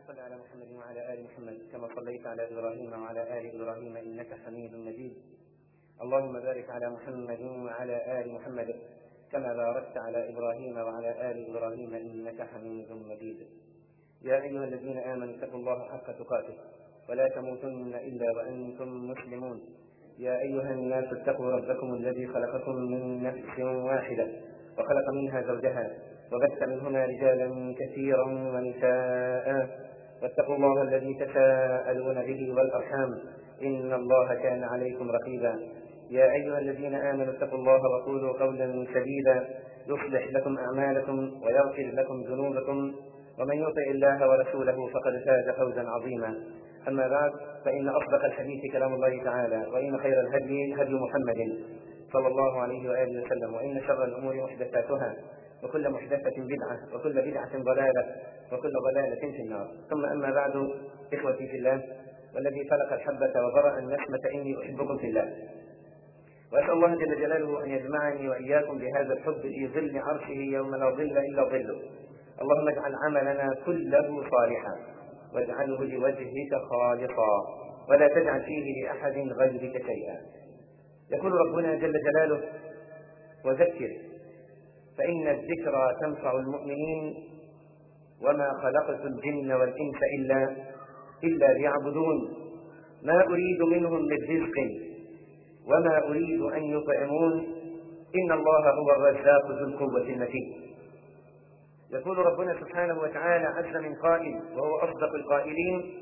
صل على محمد وعلى ال محمد كما صليت على ابراهيم وعلى ال ابراهيم انك حميد مجيد اللهم بارك على محمد وعلى ال محمد كما باركت على ابراهيم وعلى ال ابراهيم انك حميد مجيد يا ايها الذين امنوا اتقوا الله حق تقاته ولا تموتن الا وانتم مسلمون يا ايها الناس اتقوا ربكم الذي خلقكم من نفس واحده وخلق منها زوجها وبث منهما رجالا كثيرا ونساء واتقوا الله الذي تساءلون به والارحام ان الله كان عليكم رقيبا يا ايها الذين امنوا اتقوا الله وقولوا قولا سديدا يصلح لكم اعمالكم ويغفر لكم ذنوبكم ومن يطع الله ورسوله فقد فاز فوزا عظيما اما بعد فان اصدق الحديث كلام الله تعالى وان خير الهدي هدي محمد صلى الله عليه واله وسلم وان شر الامور محدثاتها وكل محدثة بدعة وكل بدعة ضلالة وكل ضلالة في النار ثم أما بعد إخوتي في الله والذي خلق الحبة وبرأ النسمة إني أحبكم في الله وأسأل الله جل جلاله أن يجمعني وإياكم بهذا الحب في ظل عرشه يوم لا ظل إلا ظله اللهم اجعل عملنا كله صالحا واجعله لوجهك خالصا ولا تجعل فيه لأحد غيرك شيئا يقول ربنا جل جلاله وذكر فإن الذكرى تنفع المؤمنين وما خلقت الجن والإنس إلا إلا ليعبدون ما أريد منهم من رزق وما أريد أن يطعمون إن الله هو الرزاق ذو القوة المتين يقول ربنا سبحانه وتعالى عز من قائل وهو أصدق القائلين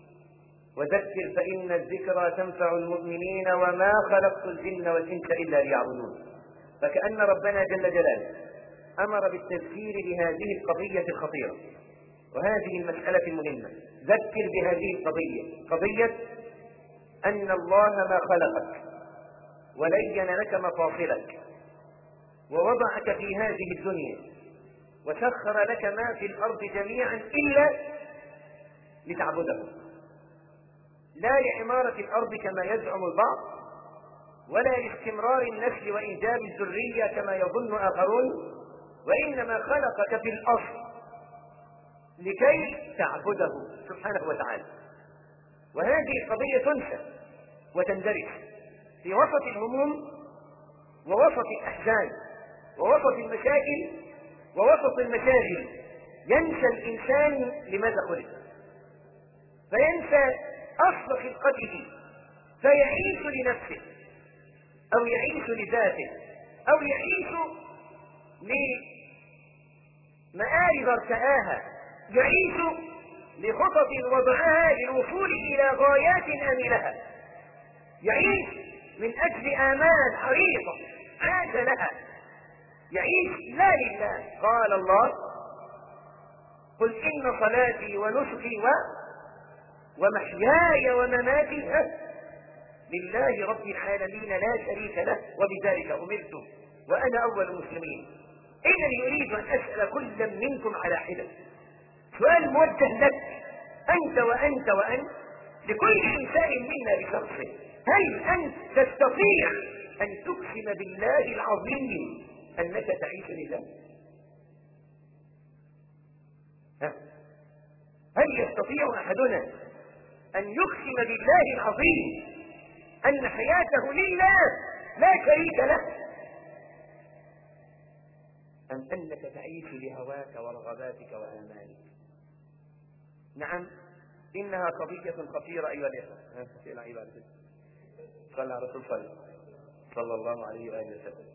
وذكر فإن الذكرى تنفع المؤمنين وما خلقت الجن والإنس إلا ليعبدون فكأن ربنا جل جلاله أمر بالتذكير بهذه القضية الخطيرة وهذه المسألة المهمة ذكر بهذه القضية قضية أن الله ما خلقك ولين لك مفاصلك ووضعك في هذه الدنيا وسخر لك ما في الأرض جميعا إلا لتعبده لا لعمارة الأرض كما يزعم البعض ولا لاستمرار النسل وإنجاب الذرية كما يظن آخرون وإنما خلقك في الأصل لكي تعبده سبحانه وتعالى وهذه القضية تنسى وتندرس في وسط الهموم ووسط الأحزان ووسط المشاكل ووسط المشاغل ينسى الإنسان لماذا خلق فينسى أصل خلقته فيعيش لنفسه أو يعيش لذاته أو يعيش لمآرب ارتآها يعيش لخطط وضعها للوصول إلى غايات آملها يعيش من أجل آمال عريضة عاش لها يعيش لا لله قال الله قل إن صلاتي ونسكي و ومحياي ومماتي لله رب العالمين لا شريك له وبذلك أمرت وأنا أول المسلمين إنني أريد أن أسأل كل منكم على حدة سؤال موجه لك أنت وأنت وأنت لكل إنسان منا بشخصه هل أنت تستطيع أن تقسم بالله العظيم أنك تعيش لله ها؟ هل يستطيع أحدنا أن يقسم بالله العظيم أن حياته لله لا شريك له أم أنك تعيش لهواك ورغباتك وآمالك نعم إنها قضية خطيرة أيها الإخوة سئل عبادة صلى على رسول صلى صلى الله عليه وآله وسلم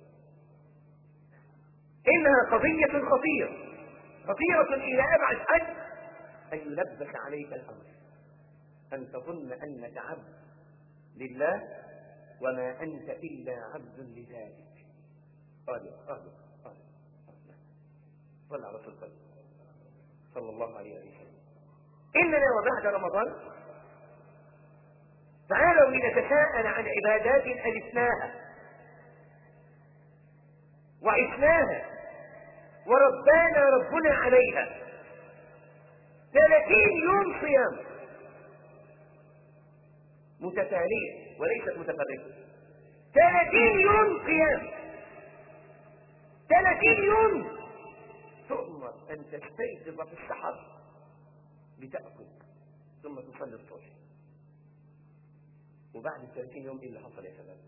إنها قضية خطيرة خطيرة إلى أبعد حد أن يلبس عليك الأمر أن تظن أنك عبد لله وما أنت إلا عبد لذلك قال قال قال صلى على رسول الله صلى الله عليه وسلم إننا وبعد رمضان تعالوا لنتساءل عن عبادات ألفناها وعشناها وربانا ربنا عليها ثلاثين يوم صيام متتالية وليست متفرقة ثلاثين يوم قيام ثلاثين يوم تؤمر أن تستيقظ في السحر بتأكل ثم تصلي الصبح وبعد 30 يوم ايه اللي حصل يا شباب؟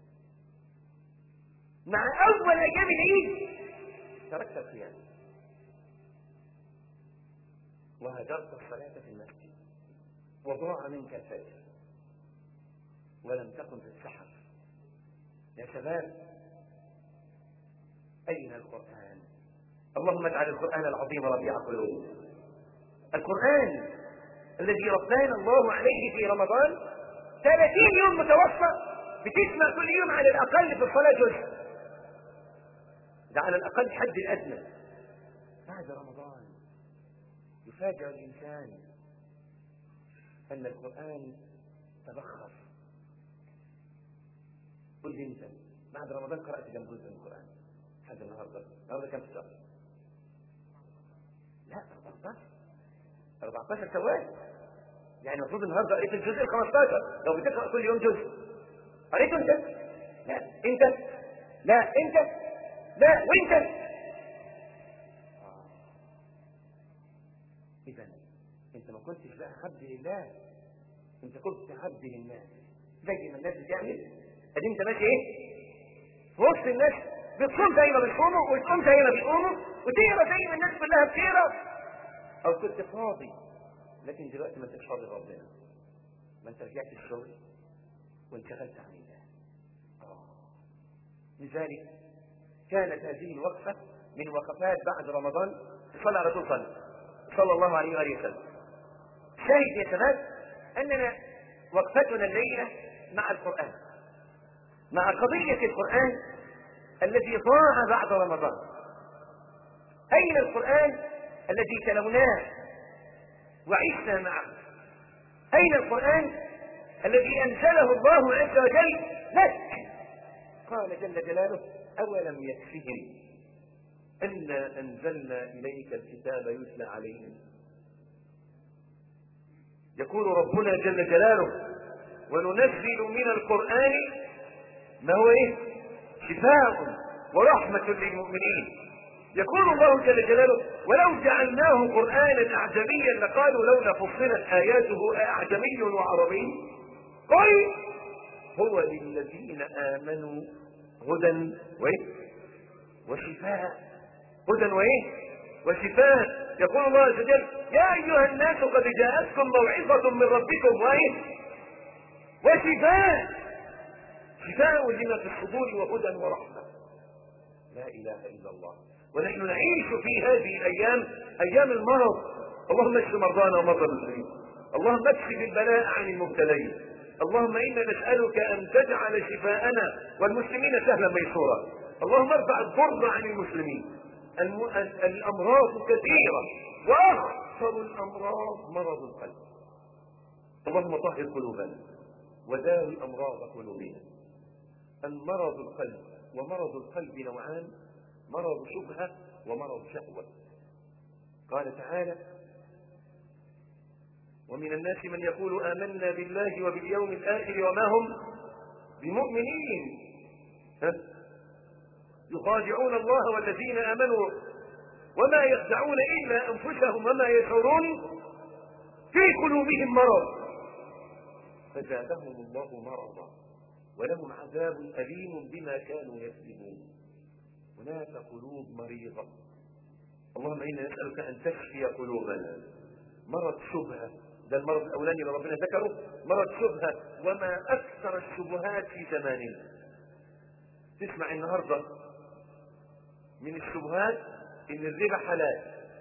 مع اول ايام العيد تركت الصيام وهجرت الصلاة في المسجد وضاع منك الفجر ولم تكن في السحر يا شباب أين القرآن اللهم اجعل القرآن العظيم ربيع قلوب القرآن الذي ربانا الله عليه في رمضان 30 يوم متوسط بتسمع كل يوم على الأقل في الصلاة جزء ده على الأقل حد الأدنى بعد رمضان يفاجأ الإنسان أن القرآن تبخر قل لي أنت بعد رمضان قرأت كم جزء من القرآن لحد النهارده النهارده كم شهر؟ لا 14 14 شوال يعني المفروض النهارده قريت الجزء ال 15 لو بتقرا كل يوم جزء قريته انت؟ لا انت لا انت لا وانت اذا انت ما كنتش بقى عبد لله انت كنت عبد للناس زي ما الناس بتعمل ادي انت ماشي ايه؟ في وسط الناس بتصوم زي ما بيصوموا وتقوم زي ما بيقوموا وتقرا زي ما الناس كلها بتقرا او كنت فاضي لكن دلوقتي ما انتش فاضي ربنا ما انت رجعت الشغل وانشغلت عن الله آه. لذلك كانت هذه الوقفه من وقفات بعد رمضان صلى على رسول صلى صلى الله عليه واله وسلم شاهد يا شباب اننا وقفتنا الليله مع القران مع قضيه القران الذي ضاع بعد رمضان أين القرآن الذي تلوناه وعشنا معه أين القرآن الذي أنزله الله عز وجل لك قال جل جلاله أولم يكفهم أنا أنزلنا إليك الكتاب يتلى عليهم يقول ربنا جل جلاله وننزل من القرآن ما هو إيه شفاء ورحمة للمؤمنين يقول الله جل جلاله ولو جعلناه قرآنا أعجميا لقالوا لولا فصلت آياته أعجمي وعربي قل هو للذين آمنوا هدى وإيه وشفاء هدى وإيه وشفاء يقول الله عز وجل يا أيها الناس قد جاءتكم موعظة من ربكم وإيه وشفاء شفاء لما في الصدور وهدى ورحمة لا إله إلا الله ونحن نعيش في هذه الأيام أيام المرض اللهم اشف مرضانا ومرضى المسلمين اللهم اكشف البلاء عن المبتلين اللهم إنا نسألك أن تجعل شفاءنا والمسلمين سهلا ميسورا اللهم ارفع الضر عن المسلمين الم... الأمراض كثيرة وأخطر الأمراض مرض القلب اللهم طهر قلوبنا وداوي أمراض قلوبنا المرض القلب ومرض القلب نوعان مرض شبهة ومرض شهوة قال تعالى ومن الناس من يقول آمنا بالله وباليوم الآخر وما هم بمؤمنين ها؟ يخادعون الله والذين آمنوا وما يخدعون إلا أنفسهم وما يشعرون في قلوبهم مرض فزادهم الله مرضا ولهم عذاب أليم بما كانوا يكذبون هناك قلوب مريضة اللهم إنا نسألك أن تشفي قلوبنا مرض شبهة ده المرض الأولاني اللي ربنا ذكره مرض شبهة وما أكثر الشبهات في زماننا تسمع النهاردة من الشبهات إن الربا حلال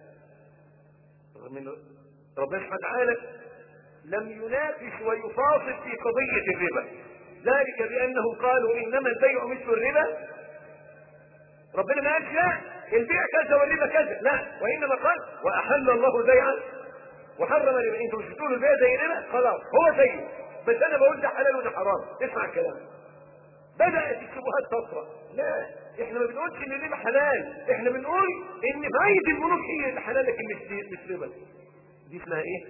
من ربنا سبحانه وتعالى لم يناقش ويفاصل في قضية الربا ذلك بأنهم قالوا إنما البيع مثل الربا ربنا ما قالش لا البيع كذا والربا كذا لا وإنما قال وأحل الله البيع وحرم الربا انتوا مش بتقولوا البيع زي الربا خلاص هو زيه بس أنا بقول ده حلال وده حرام اسمع الكلام بدأت الشبهات تطرأ لا احنا ما بنقولش ان الربا حلال احنا بنقول ان فايدة البنوك هي اللي حلال لكن مش مش ربا دي اسمها ايه؟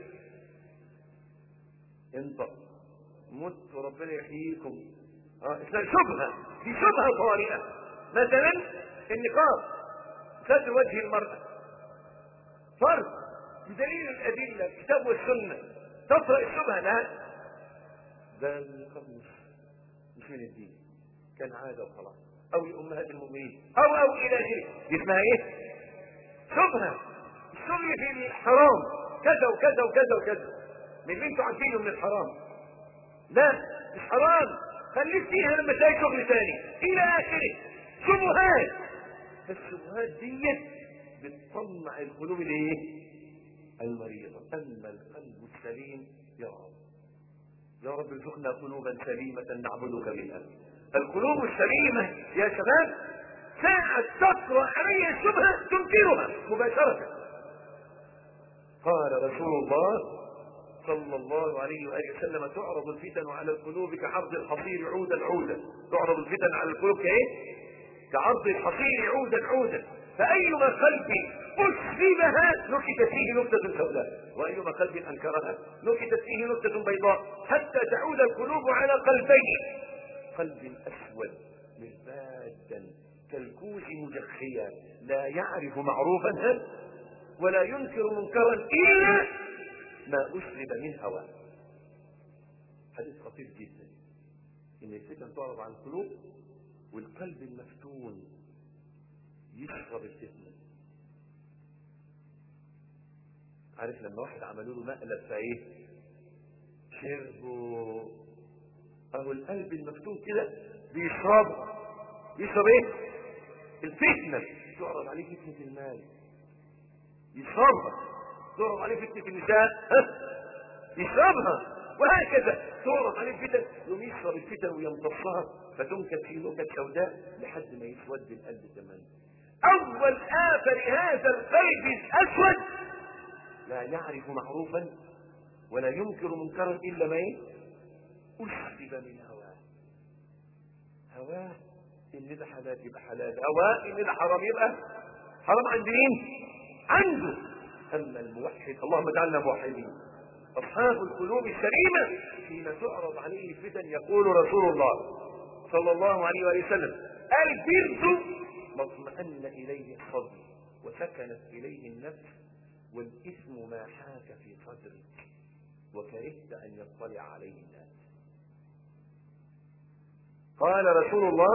انطق مت وربنا يحييكم اه اسمها شبهة دي شبهة طارئة مثلا النقاب ستر وجه المرأة فرض بدليل الأدلة الكتاب والسنة تطرأ الشبهة لا ده النقاب مش مش من الدين كان عادة وخلاص أو لأمهات المؤمنين أو أو إلى آخره دي اسمها إيه؟ شبهة الشبهة في الحرام كذا وكذا وكذا وكذا من اللي انتوا عارفينه من الحرام لا مش حرام خليك فيها لما تلاقي شغل ثاني الى اخره شبهات فالشبهات ديت بتطمع القلوب الايه المريضه اما القلب السليم يا رب يا رب ارزقنا قلوبا سليمه نعبدك بها القلوب السليمه يا شباب ساعة تقرأ عليها الشبهة تنكرها مباشرة قال رسول الله صلى الله عليه وآله وسلم تعرض الفتن على القلوب كعرض الحصير عودا عودا تعرض الفتن على القلوب كايه كعرض الحصير عودا عودا فأيما قلب أسلمها نكتت فيه نكتة سوداء وأيما قلب أنكرها نكتت فيه نكتة بيضاء حتى تعود القلوب على قلبين قلب أسود مربادا كالكوز مجخيا لا يعرف معروفا ولا ينكر منكرا إلا ما أسلب من هواه حديث خطير جدا إن الفتن تعرض على القلوب والقلب المفتون يشرب الفتنة عارف لما واحد عملوا له مقلب فايه شربوا اهو القلب المفتون كده بيشرب يشرب ايه الفتنة تعرض عليه فتنة المال يشربها تعرض عليه فتنة النساء يشربها وهكذا تعرض عليه الفتن يوم يشرب الفتن ويمتصها فتنكت في نكت سوداء لحد ما يسود القلب تماما اول آفة لهذا القلب الاسود لا يعرف معروفا ولا ينكر منكرا الا ما ايه اسلب من هواه هواه ان ده حلال يبقى حلال هواه ان ده حرام يبقى حرام عند مين عنده اما الموحد اللهم اجعلنا موحدين اصحاب القلوب السليمه حين تعرض عليه الفتن يقول رسول الله صلى الله عليه وآله وسلم البرد ما اطمأن اليه الصدر وسكنت اليه النفس والاثم ما حاك في صدرك وكرهت ان يطلع عليه الناس قال رسول الله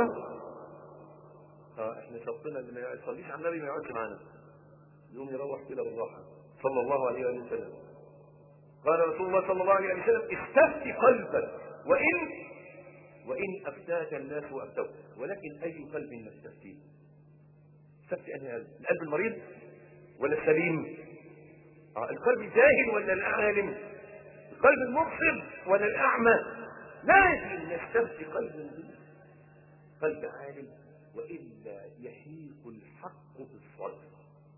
اه احنا شرطنا اللي ما يصليش على النبي ما يقعدش معانا يقوم يروح كده بالراحه صلى الله عليه وآله وسلم قال رسول الله صلى الله عليه وسلم استفتي قلبك وإن وإن أفتاك الناس وأفتوك ولكن أي قلب نستفتيه استفتي أنهي قلب القلب المريض ولا السليم آه القلب الجاهل ولا العالم القلب المبصر ولا الأعمى لازم نستفتي قلب نظيف قلب عالم وإلا يحيق الحق في الصدر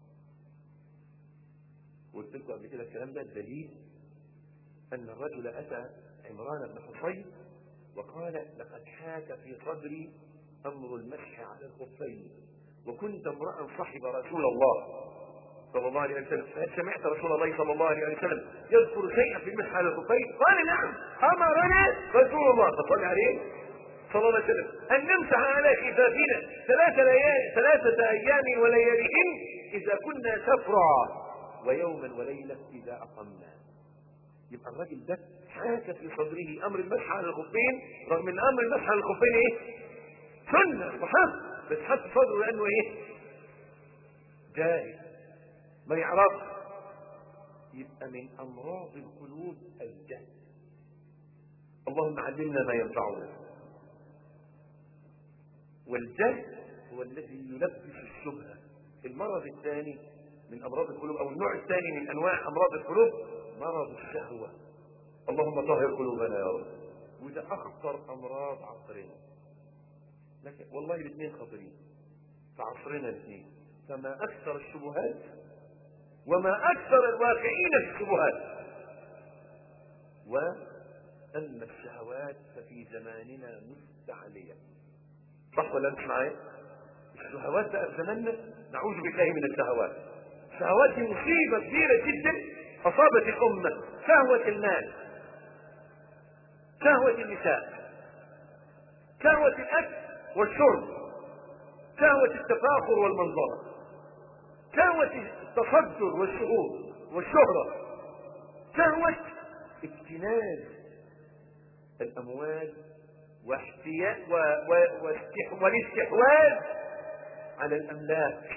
قلت لكم قبل كده الكلام ده الدليل أن الرجل أتى عمران بن حصين وقال لقد حاك في صدري أمر المسح على الخفين وكنت امرأ صحب رسول الله صلى الله عليه وسلم فهل سمعت رسول الله صلى الله عليه وسلم يذكر شيئا في المسح على الخفين قال نعم أمرنا رسول الله فصلى عليه صلى الله عليه وسلم أن نمسح على خفافنا ثلاثة, ليال ثلاثة أيام ولياليهن إذا كنا سفرا ويوما وليلة إذا أقمنا يبقى الراجل ده حاك في صدره أمر المسح على الخفين رغم أن أمر المسح على الخفين إيه؟ سنة وحق بس حط صدره لأنه إيه؟ جاهل ما يعرفش يبقى من أمراض القلوب الجهل اللهم علمنا ما ينفعنا والجهل هو الذي يلبس الشبهة المرض الثاني من أمراض القلوب أو النوع الثاني من أنواع أمراض القلوب مرض الشهوة اللهم طهر قلوبنا يا رب وده أخطر أمراض عصرنا لكن والله الاثنين خطرين في عصرنا الاثنين فما أكثر الشبهات وما أكثر الواقعين في الشبهات وأما الشهوات ففي زماننا مستعلية صح ولا مش معايا؟ الشهوات بقى في زماننا نعوذ بالله من الشهوات الشهوات دي مصيبة كبيرة جدا أصابت الأمة شهوة المال شهوة النساء شهوة الأكل والشرب شهوة التفاخر والمنظرة شهوة التصدر والشهور والشهرة شهوة اكتناز الأموال واحتياء و... و... واستح... والاستحواذ على الأملاك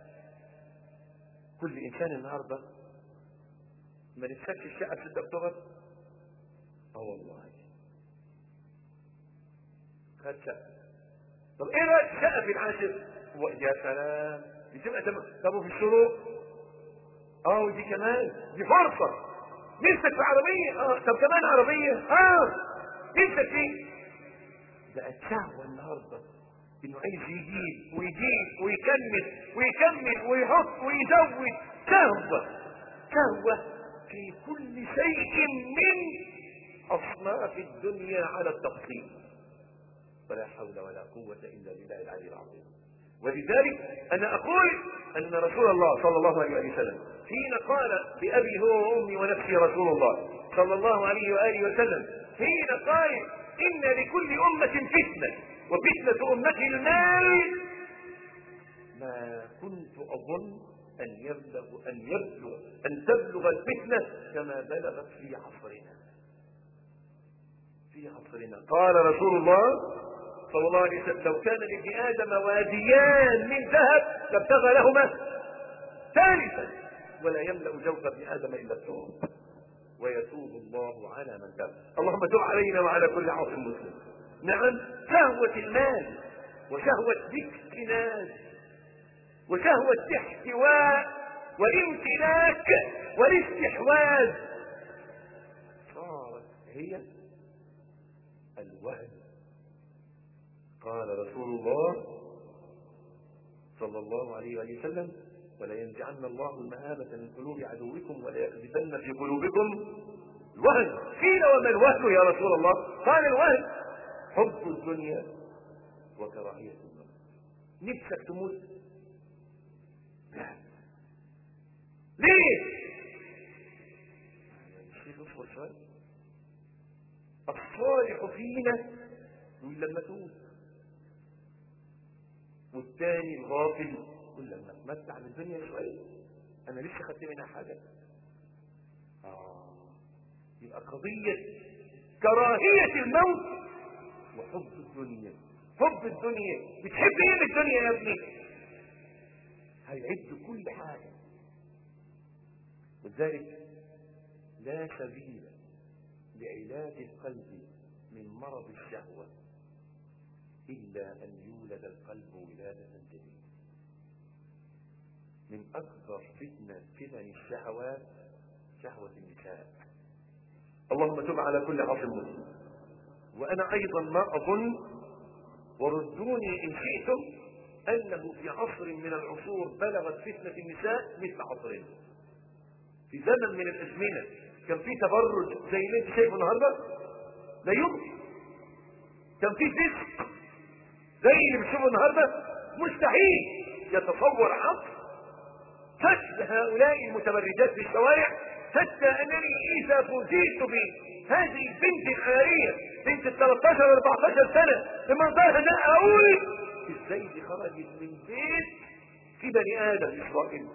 كل إنسان النهاردة ما نفسكش الشقة في 6 أكتوبر اه والله خد شقة طب ايه رأيك شقة في العاشر و- يا سلام دي تبقى تمام طب وفي الشروق اه ودي كمان دي فرصة نفسك في عربية اه طب كمان عربية اه نفسك في بقت شهوة النهاردة انه عايز يجيب ويجيب ويكمل ويكمل ويحط ويزود شهوة شهوة في كل شيء من اصناف الدنيا على التفصيل ولا حول ولا قوة الا بالله العلي العظيم ولذلك انا اقول ان رسول الله صلى الله عليه وسلم حين قال بابي هو وامي ونفسي رسول الله صلى الله عليه واله وسلم حين قال ان لكل امه فتنه وفتنه امتي المال ما كنت اظن ان يبلغ ان يبلغ ان تبلغ الفتنه كما بلغت في عصرنا في عصرنا قال رسول الله صلى الله عليه وسلم لو كان لابن ادم واديان من ذهب لابتغى لهما ثالثا ولا يملا جوف ابن ادم الا التراب ويتوب الله على من تاب اللهم تب علينا وعلى كل عاصم مسلم نعم شهوة المال وشهوة الاكتناز وشهوة الاحتواء والامتلاك والاستحواذ صارت هي الوهن قال رسول الله صلى الله عليه وآله وسلم ولينزعن الله المهابة من قلوب عدوكم وليقذفن في قلوبكم الوهن قيل وما الوهن يا رسول الله قال الوهن حب الدنيا وكراهية الموت نفسك تموت لا ليه الشيخ اصبر شوية الصالح فينا يقول لما تموت والتاني الغافل يقول لما اتمتع من الدنيا شويه انا لسه خدت منها حاجه اه يبقى قضيه كراهيه الموت وحب الدنيا حب الدنيا بتحب ايه من الدنيا يا ابني هيعد كل حاجه ولذلك لا سبيل لعلاج القلب من مرض الشهوه إلا أن يولد القلب ولادة جديدة من أكبر فتنة فتن الشهوات شهوة النساء اللهم تب على كل عاصم مسلم وأنا أيضا ما أظن وردوني إن شئتم أنه في عصر من العصور بلغت فتنة النساء مثل عصرنا في زمن من الأزمنة كان في تبرج زي اللي انت شايفه النهارده لا يمكن كان في فسق زي اللي بنشوفه النهارده مستحيل يتصور عقل كشف هؤلاء المتبرجات في الشوارع حتى انني اذا فوجئت بهذه البنت الحراريه بنت ال 13 14 سنه بمنظرها ده اقول ازاي دي خرجت من بيت في بني ادم اسرائيل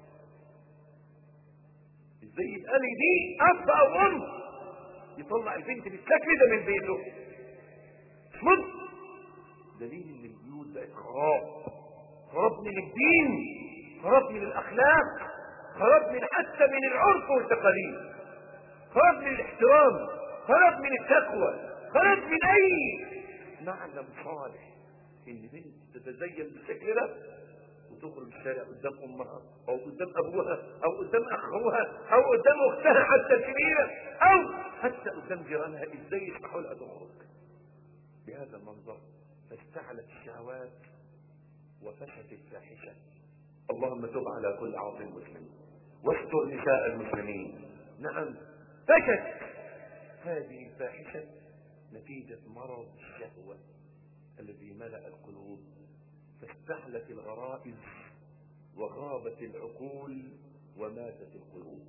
ازاي يبقى لي دي اب او ام يطلع البنت بالشكل ده من بيته مش ممكن دليل ان البيوت بقت خراب خراب من الدين خراب من الاخلاق خراب من حتى من العرف والتقاليد خراب من الاحترام خراب من التقوى خراب من اي معلم صالح ان بنت تتزين بالشكل ده وتخرج الشارع قدام امها او قدام ابوها او قدام اخوها او قدام اختها حتى الكبيره او حتى قدام جيرانها ازاي يسمحوا لها تخرج بهذا المنظر فاستعلت الشهوات وفشت الفاحشة اللهم تب على كل عاصم مسلم واستر نساء المسلمين نعم فشت هذه الفاحشة نتيجة مرض الشهوة الذي ملأ القلوب فاستحلت الغرائز وغابت العقول وماتت القلوب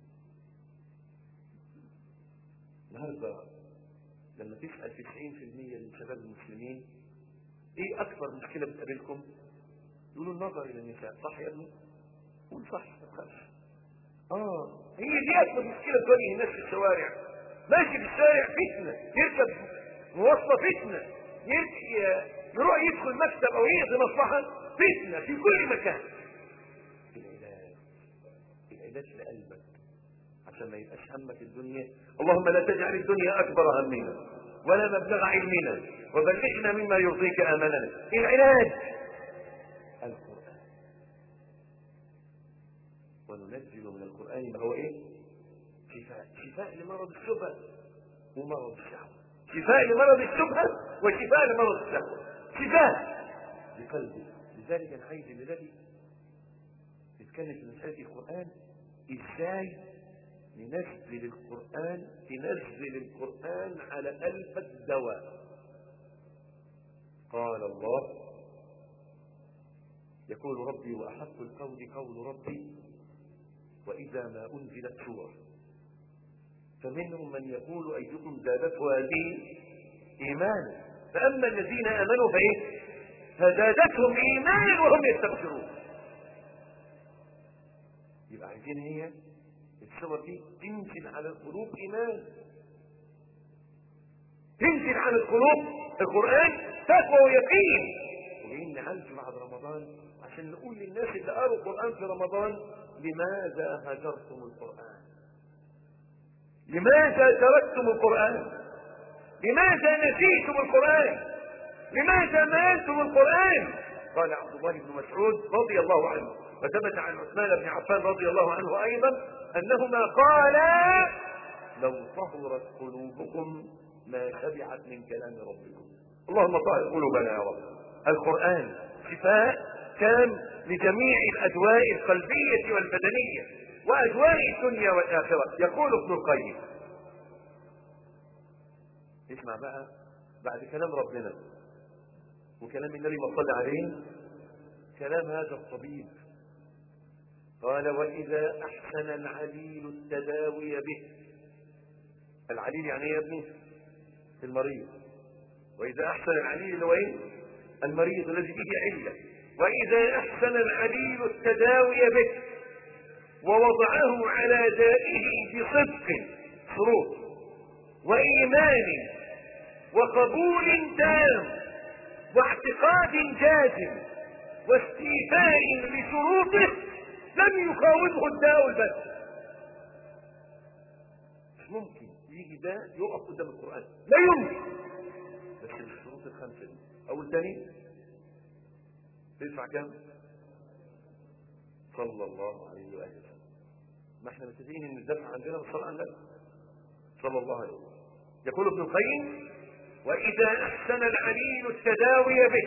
النهارده لما تسأل في 90% من شباب المسلمين ايه اكبر مشكلة بتقابلكم يقولوا النظر الى النساء صح يا ابني قول صح ما تخافش اه هي دي اكبر مشكله تواجه الناس في الشوارع ماشي في الشارع فتنه يركب مواصله فتنه ير- يروح يدخل مكتب او يقضي مصلحه فتنه في كل مكان العلاج العلاج لقلبك عشان ما يبقاش همك الدنيا اللهم لا تجعل الدنيا اكبر همنا ولا مبلغ علمنا وبلغنا مما يرضيك املنا العلاج القران وننزل من القران ما هو ايه شفاء شفاء لمرض الشبهه ومرض الشهوه شفاء لمرض الشبهه وشفاء لمرض الشهوه شفاء لقلبك لذلك انا عايز الليله دي نتكلم في مساله القران ازاي ننزل القرآن تنزل القرآن على قلبك دواء قال الله يقول ربي وأحق القول قول ربي وإذا ما أنزلت سورة فمنهم من يقول أيكم زادته هذه إيمانا فأما الذين آمنوا فإيه فزادتهم إيمانا وهم يستبشرون يبقى عايزين هي الصور دي تنزل على القلوب ايمان تنزل على القلوب القران تقوى ويقين وجايين نعالج بعد رمضان عشان نقول للناس اللي قروا القران في رمضان لماذا هجرتم القران لماذا تركتم القران لماذا نسيتم القران لماذا مالتم القران قال عبد الله بن مسعود رضي الله عنه وثبت عن عثمان بن عفان رضي الله عنه ايضا انهما قالا لو طهرت قلوبكم ما شبعت من كلام ربكم اللهم طهر قلوبنا يا رب القران شفاء كان لجميع الادواء القلبيه والبدنيه وادواء الدنيا والاخره يقول ابن القيم اسمع بقى بعد كلام ربنا وكلام النبي ما صلى عليه كلام هذا الطبيب قال وإذا أحسن العليل التداوي به العليل يعني ايه يا ابني المريض وإذا أحسن العليل اللي هو ايه المريض الذي به علة وإذا أحسن العليل التداوي به ووضعه على دائه بصدق شروط وإيمان وقبول تام واعتقاد جازم واستيفاء لشروطه لم يقاومه الداء البس مش ممكن يجي ده يقف قدام القرآن لا يمكن بس الشروط الخمسة دي أول تاني تدفع كام؟ صلى الله عليه وآله وسلم ما احنا متفقين ان الدفع عندنا بالصلاة على النبي صلى الله عليه وسلم يقول ابن القيم وإذا أحسن العليل التداوي به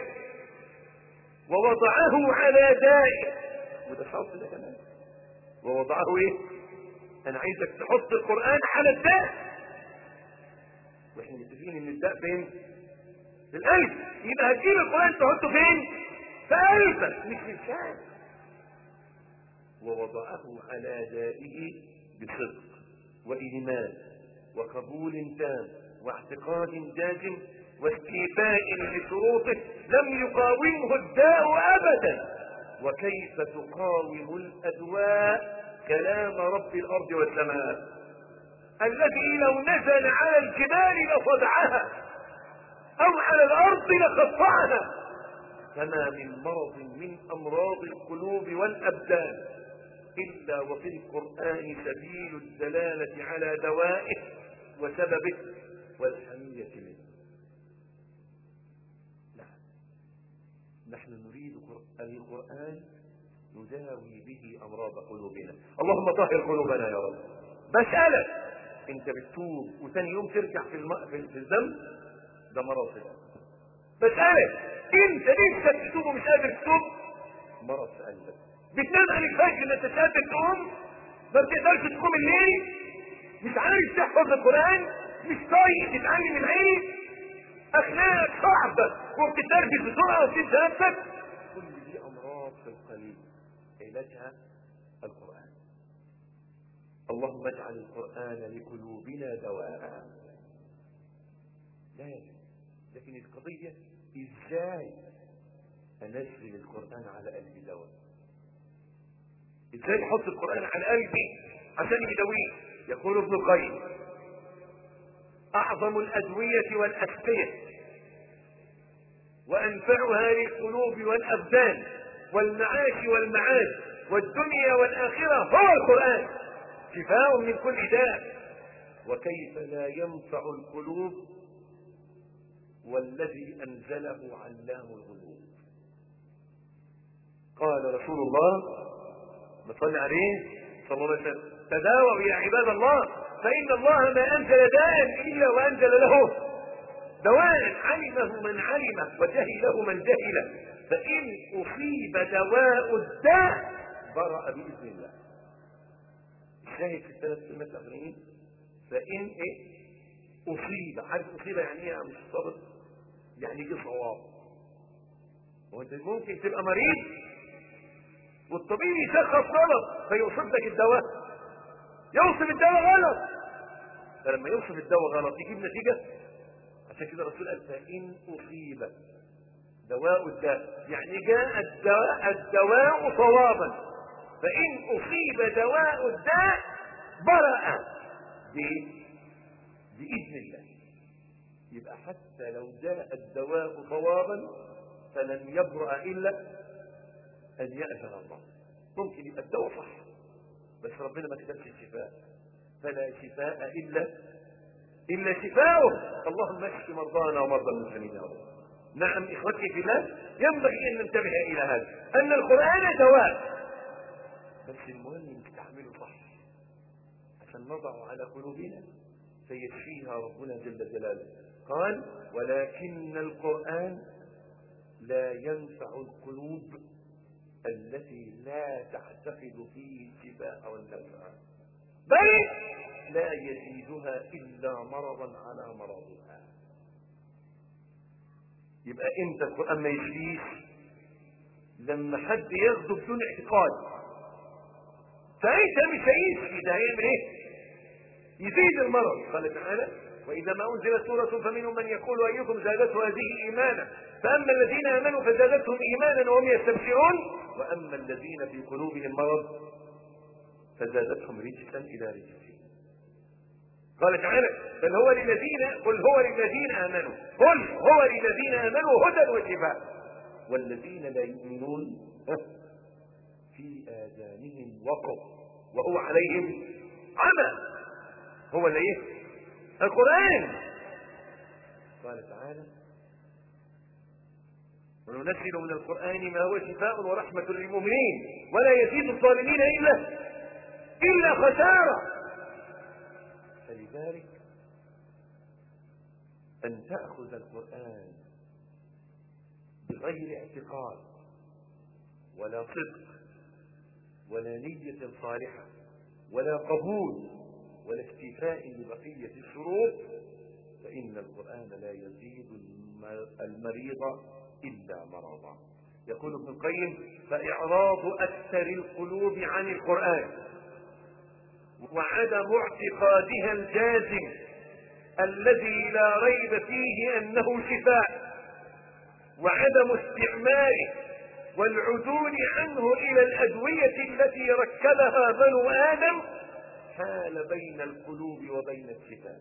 ووضعه على دائه وده شرط ده كمان ووضعه ايه انا عايزك تحط القرآن على الداء واحنا متفقين ان الداء فين في القلب يبقى هتجيب القرآن تحطه فين في قلبك مش في لسانك ووضعه على دائه بصدق وإيمان وقبول تام واعتقاد جازم واستيفاء لشروطه لم يقاومه الداء أبدا وكيف تقاوم الأدواء كلام رب الأرض والسماء الذي لو نزل على الجبال لصدعها أو على الأرض لقطعها فما من مرض من أمراض القلوب والأبدان إلا وفي القرآن سبيل الدلالة على دوائه وسببه والحمية منه نعم نحن نريد القرآن نداوي به أمراض قلوبنا اللهم طهر قلوبنا يا رب بسألك انت بتتوب وثاني يوم ترجع في, الم... في الذنب ده مرض في القلب بسألك انت لسه بتتوب ومش قادر تتوب مرض في قلبك بتنام عن الفجر ان انت مش قادر تقوم ما بتقدرش تقوم الليل مش عارف تحفظ القرآن مش طايق تتعلم العلم اخلاقك صعبة وبتترجم بسرعة وبتنسى نفسك كل دي امراض في القلب علاجها القرآن اللهم اجعل القرآن لقلوبنا دواء لازم لكن القضية ازاي انزل القرآن على قلبي دواء ازاي احط القرآن على قلبي عشان يداويه يقول ابن القيم اعظم الادويه والاسقيه وانفعها للقلوب والابدان والمعاش والمعاد والدنيا والاخره هو القران شفاء من كل داء وكيف لا ينفع القلوب والذي انزله علام الغيوب قال رسول الله نصلي عليه صلى الله عليه وسلم تداووا يا عباد الله فإن الله ما أنزل داء إلا وأنزل له دواء علمه من علمه وجهله من جهله فإن أصيب دواء الداء برأ بإذن الله الشاهد في الثلاث كلمات الأخرين فإن إيه أصيب عارف أصيب يعني إيه يا عم الصبر يعني جه صواب وأنت ممكن تبقى مريض والطبيب يشخص غلط فيوصف لك الدواء يوصف الدواء غلط فلما يوصف الدواء غلط يجيب نتيجه عشان كده الرسول قال فان اصيب دواء الداء يعني جاء الدواء الدواء صوابا فان اصيب دواء الداء برأ باذن الله يبقى حتى لو جاء الدواء صوابا فلن يبرأ الا ان يأذن الله ممكن يبقى الدواء صح بس ربنا ما كتبش الشفاء فلا شفاء الا الا شفاؤه اللهم اشف مرضانا ومرضى المسلمين يا رب نعم اخوتي في الله ينبغي ان ننتبه الى هذا ان القران دواء بس المهم نستعمله صح عشان نضع على قلوبنا فيشفيها ربنا جل جلاله قال ولكن القران لا ينفع القلوب التي لا تعتقد فيه الشفاء والنفع بل لا يزيدها الا مرضا على مرضها يبقى امتى القران ما يشفيش لما حد ياخده بدون اعتقاد ساعتها مش هيشفي ده هيعمل ايه يزيد المرض قال تعالى واذا ما انزلت سوره فمنهم من يقول ايكم زادته هذه ايمانا فاما الذين امنوا فزادتهم ايمانا وهم يستبشرون واما الذين في قلوبهم مرض فزادتهم رجسا الى رجسهم قال تعالى بل هو للذين قل هو للذين امنوا قل هو للذين امنوا هدى وشفاء والذين لا يؤمنون في اذانهم وقر وهو عليهم عمى هو اللي ايه القران قال تعالى وننزل من القرآن ما هو شفاء ورحمة للمؤمنين ولا يزيد الظالمين إلا إلا خسارة فلذلك أن تأخذ القرآن بغير اعتقاد ولا صدق ولا نية صالحة ولا قبول ولا اكتفاء ببقية الشروط فإن القرآن لا يزيد المريض إلا مرضا يقول ابن القيم فإعراض أكثر القلوب عن القرآن وعدم اعتقادها الجازم الذي لا ريب فيه أنه شفاء وعدم استعماله والعدول عنه إلى الأدوية التي ركبها بنو آدم حال بين القلوب وبين الشفاء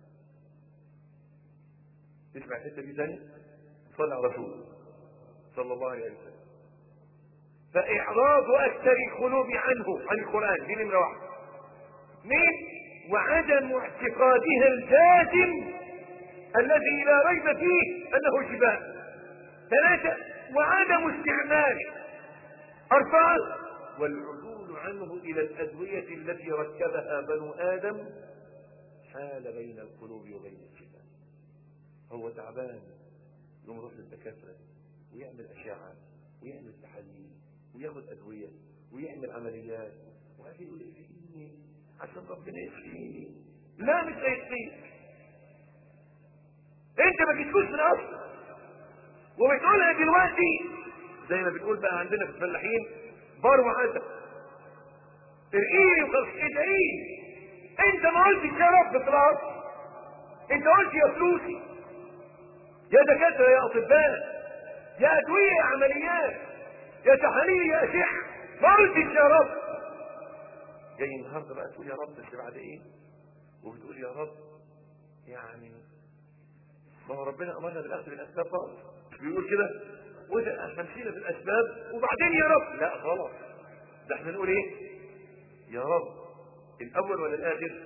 تسمع الحته دي ثاني صلى على رسول صلى الله عليه وسلم فإعراض أكثر القلوب عنه عن القرآن دي نمرة واحد اثنين وعدم اعتقادها الجازم الذي لا ريب فيه أنه شفاء ثلاثة وعدم استعماله أربعة والعدول عنه إلى الأدوية التي ركبها بنو آدم حال بين القلوب وبين الشفاء هو تعبان يقوم يروح للدكاتره ويعمل اشعه ويعمل تحاليل وياخد ادويه ويعمل عمليات وقاعد يقول اشفيني عشان ربنا يشفيني لا مش هيشفيك انت ما جيتوش من اصل وبتقولها دلوقتي زي ما بنقول بقى عندنا في الفلاحين بار وعسل ارقيني وخلاص ادعيني انت ما قلتش يا رب في الاصل انت قلت يا فلوسي يا دكاتره يا اطباء يا ادويه يا عمليات يا تحاليل يا اشعه ما قلتش يا رب جاي النهارده بقى تقول يا رب بس بعد ايه وبتقول يا رب يعني ما هو ربنا امرنا بالاخذ بالاسباب خالص بيقول كده وده احنا مشينا بالاسباب وبعدين يا رب لا غلط ده احنا نقول ايه يا رب الاول ولا الاخر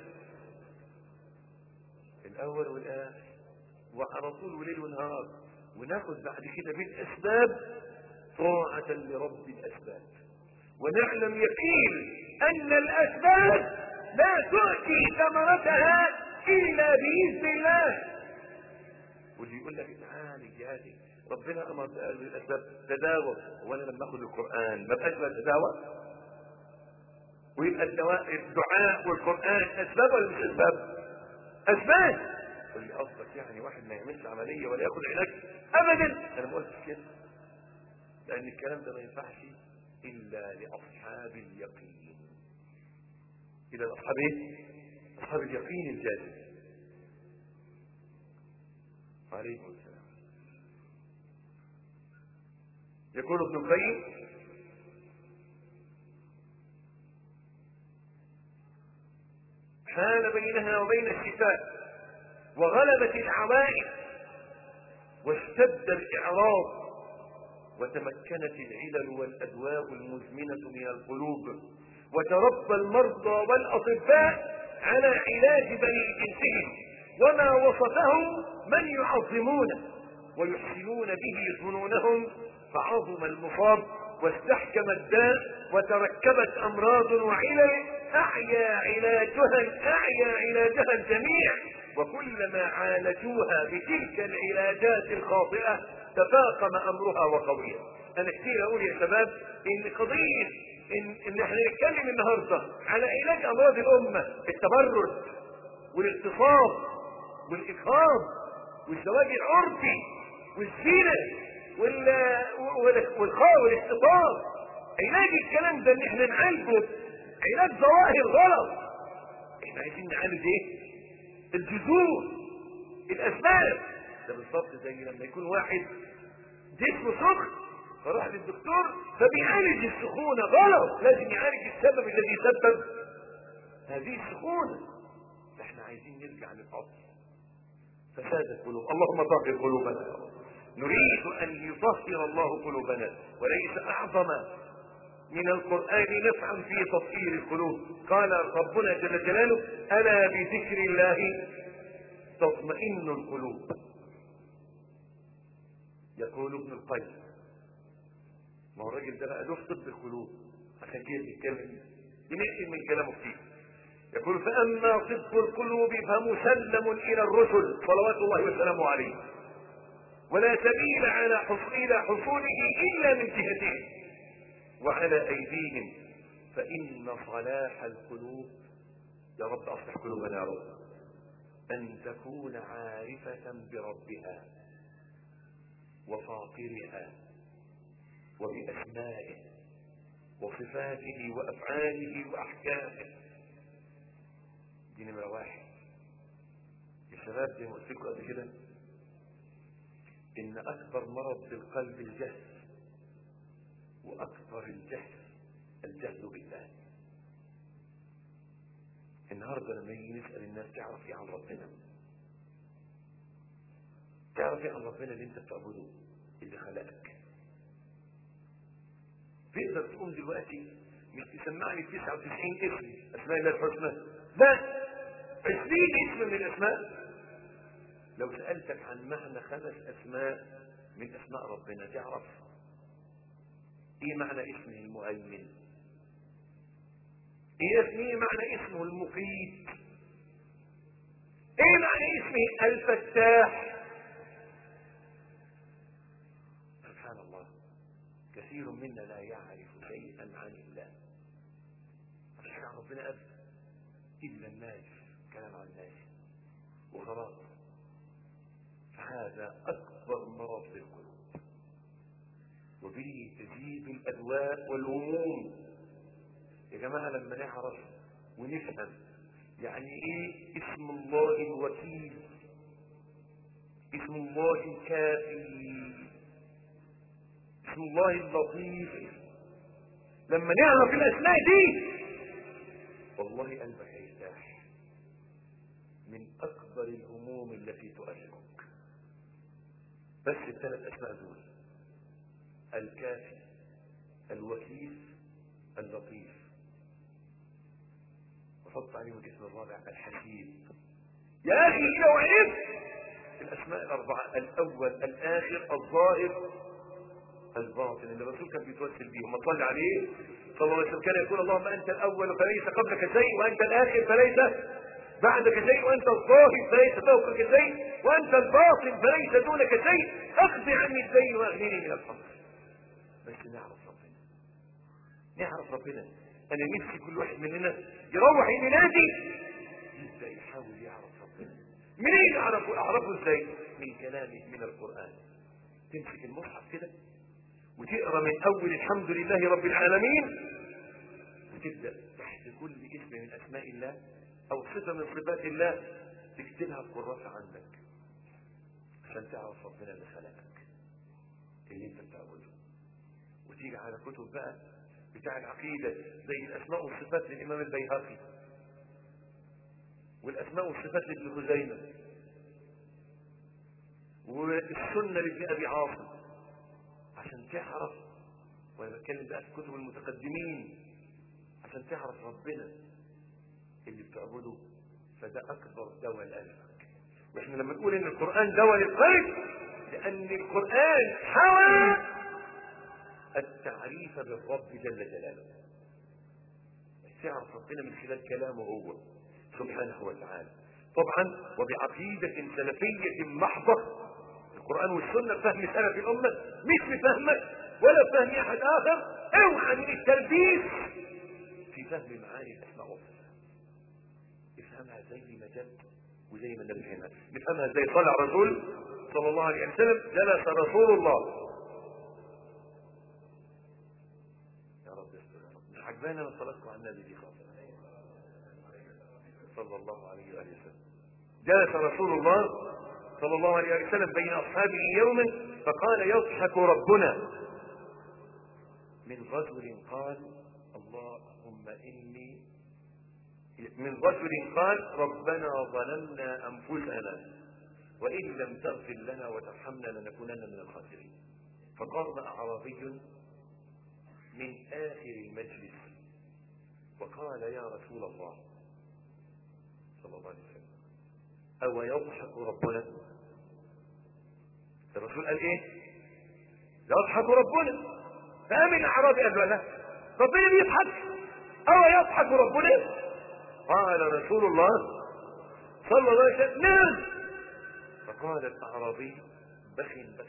الاول والاخر وعلى طول وليل ونهار وناخذ بعد كده بالاسباب طاعة لرب الاسباب ونعلم يقين ان الاسباب لا تؤتي ثمرتها الا باذن الله واللي يقول لك تعالج يا هذه ربنا امر بالاسباب تداوى وانا لما اخذ القران ما بقاش بتداوى ويبقى الدواء الدعاء والقران اسباب ولا مش اسباب؟ اسباب اللي قصدك يعني واحد ما يعملش عمليه ولا ياخد علاج ابدا انا ما قلتش كده لان الكلام ده ما ينفعش الا لاصحاب اليقين الى اصحاب ايه؟ اصحاب اليقين الجازم عليكم السلام يقول ابن القيم حال بينها وبين الشفاء وغلبت العوائد واشتد الإعراض وتمكنت العلل والأدواء المزمنة من القلوب وتربى المرضى والأطباء على علاج بني جنسهم وما وصفهم من يعظمونه ويحسنون به ظنونهم فعظم المصاب واستحكم الداء وتركبت أمراض وعلل أعيا علاجها أعيا علاجها الجميع وكلما عالجوها بتلك العلاجات الخاطئة تفاقم أمرها وقوية أنا كثير أقول يا شباب إن قضية إن, إن احنا نتكلم النهاردة على علاج أمراض الأمة التبرد والاغتصاب والإجهاض والزواج العرفي والزنا والخاء والاختطاف علاج الكلام ده ان احنا نعالجه علاج ظواهر غلط احنا عايزين نعالج ايه الجذور الاسباب ده بالظبط زي لما يكون واحد جسمه سخن فراح للدكتور فبيعالج السخونة غلط لازم يعالج السبب الذي سبب هذه السخونة احنا عايزين نرجع للاصل فساد القلوب اللهم طهر قلوبنا نريد ان يطهر الله قلوبنا وليس اعظم من القرآن نفعا في تطهير القلوب قال ربنا جل جلاله ألا بذكر الله تطمئن القلوب يقول ابن القيم ما هو الراجل ده بقى له طب القلوب عشان كده بيتكلم بنحكي من كلامه كتير يقول فأما طب القلوب فمسلم إلى الرسل صلوات الله وسلامه عليه ولا سبيل على حصول إلى حصوله إلا من جهتين وعلى أيديهم فإن صلاح القلوب يا رب أصلح قلوبنا يا رب أن تكون عارفة بربها وفاطرها وبأسمائه وصفاته وأفعاله وأحكامه دي نمرة واحد يا شباب زي ما قلت لكم قبل كده إن أكبر مرض في القلب الجهل وأكبر الجهل الجهل بالله النهارده لما يجي نسأل الناس تعرف ايه عن ربنا تعرف ايه عن ربنا اللي انت بتعبده اللي خلقك تقدر تقوم دلوقتي مش تسمعني 99 اسم اسماء الله الحسنى لا 20 اسم من الاسماء لو سألتك عن معنى خمس اسماء من اسماء ربنا تعرف ايه معنى اسمه المؤمن ايه ايه معنى اسمه المقيت ايه معنى اسمه الفتاح سبحان الله كثير منا لا يعرف شيئا عن الله مش عن ربنا ابدا الا الناس كلام عن الناس وخلاص فهذا اكبر مرض في القلوب وبه تزيد الادواء والهموم يا جماعه لما نعرف ونفهم يعني ايه اسم الله الوكيل اسم الله الكافي اسم الله اللطيف لما نعرف الاسماء دي والله قلبك هيرتاح من اكبر الهموم التي تؤلمك بس الثلاث اسماء دول الكافي الوكيل اللطيف وحط عليهم الاسم الرابع الحكيم يا اخي لو عرفت الاسماء الاربعه الاول الاخر الظاهر الباطن اللي الرسول كان بيتوسل بيهم ما صلى عليه صلى الله عليه وسلم كان يقول اللهم انت الاول فليس قبلك شيء وانت الاخر فليس بعدك شيء وانت الظاهر فليس فوقك شيء وانت الباطن فليس دونك شيء اخذ عني الدين واغنني من الفقر بس نعرف ربنا نعرف ربنا انا نفسي كل واحد مننا يروح ينادي يبدا يحاول يعرف ربنا منين اعرفه اعرفه ازاي من كلامه من القران تمسك المصحف كده وتقرا من اول الحمد لله رب العالمين وتبدا تحت كل اسم من اسماء الله او صفه من صفات الله تكتبها في كراسه عندك عشان تعرف ربنا اللي خلقك اللي انت بتعبده وتيجي على كتب بقى بتاع العقيده زي الاسماء والصفات للامام البيهقي والاسماء والصفات لابن خزيمه والسنه لابن ابي عاصم عشان تعرف وانا بتكلم بقى في كتب المتقدمين عشان تعرف ربنا اللي بتعبده فده اكبر دواء لقلبك واحنا لما نقول ان القران دواء للقلب لان القران حوى التعريف بالرب جل جلاله تعرف ربنا من خلال كلامه هو سبحانه وتعالى طبعا وبعقيدة سلفية محضة القرآن والسنة فهم سلف الأمة مش بفهمك ولا فهم أحد آخر اوعى من التلبيس في فهم معاني الأسماء والصفات افهمها زي ما جد وزي ما النبي فهمها نفهمها زي طلع رسول صلى الله عليه وسلم جلس رسول الله يا رب يستر يا رب مش عجباني انا صلاتكم على النبي دي خالص صلى الله عليه واله وسلم جلس رسول الله صلى الله عليه وسلم بين اصحابه يوما فقال يضحك ربنا من رجل قال اللهم اني من رجل قال ربنا ظلمنا انفسنا وان لم تغفر لنا وترحمنا لنكونن من الخاسرين فقام اعرابي من اخر المجلس وقال يا رسول الله صلى الله عليه وسلم او يضحك ربنا الرسول قال ايه يضحك ربنا فقام الاعرابي قال له لا ربنا بيضحك او يضحك ربنا قال رسول الله صلى الله عليه وسلم نعم فقال الاعرابي بخ بخ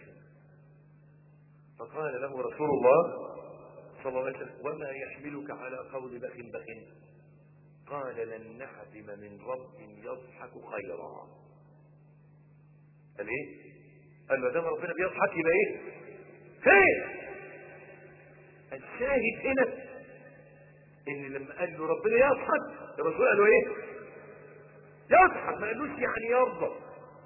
فقال له رسول الله صلى الله عليه وسلم وما يحملك على قول بخ بخ قال لن نحزم من رب يضحك خيرا قال ايه قال ما دام ربنا بيضحك يبقى ايه خير الشاهد هنا ان لما قال له ربنا يضحك الرسول قال له ايه يضحك ما قالوش يعني يرضى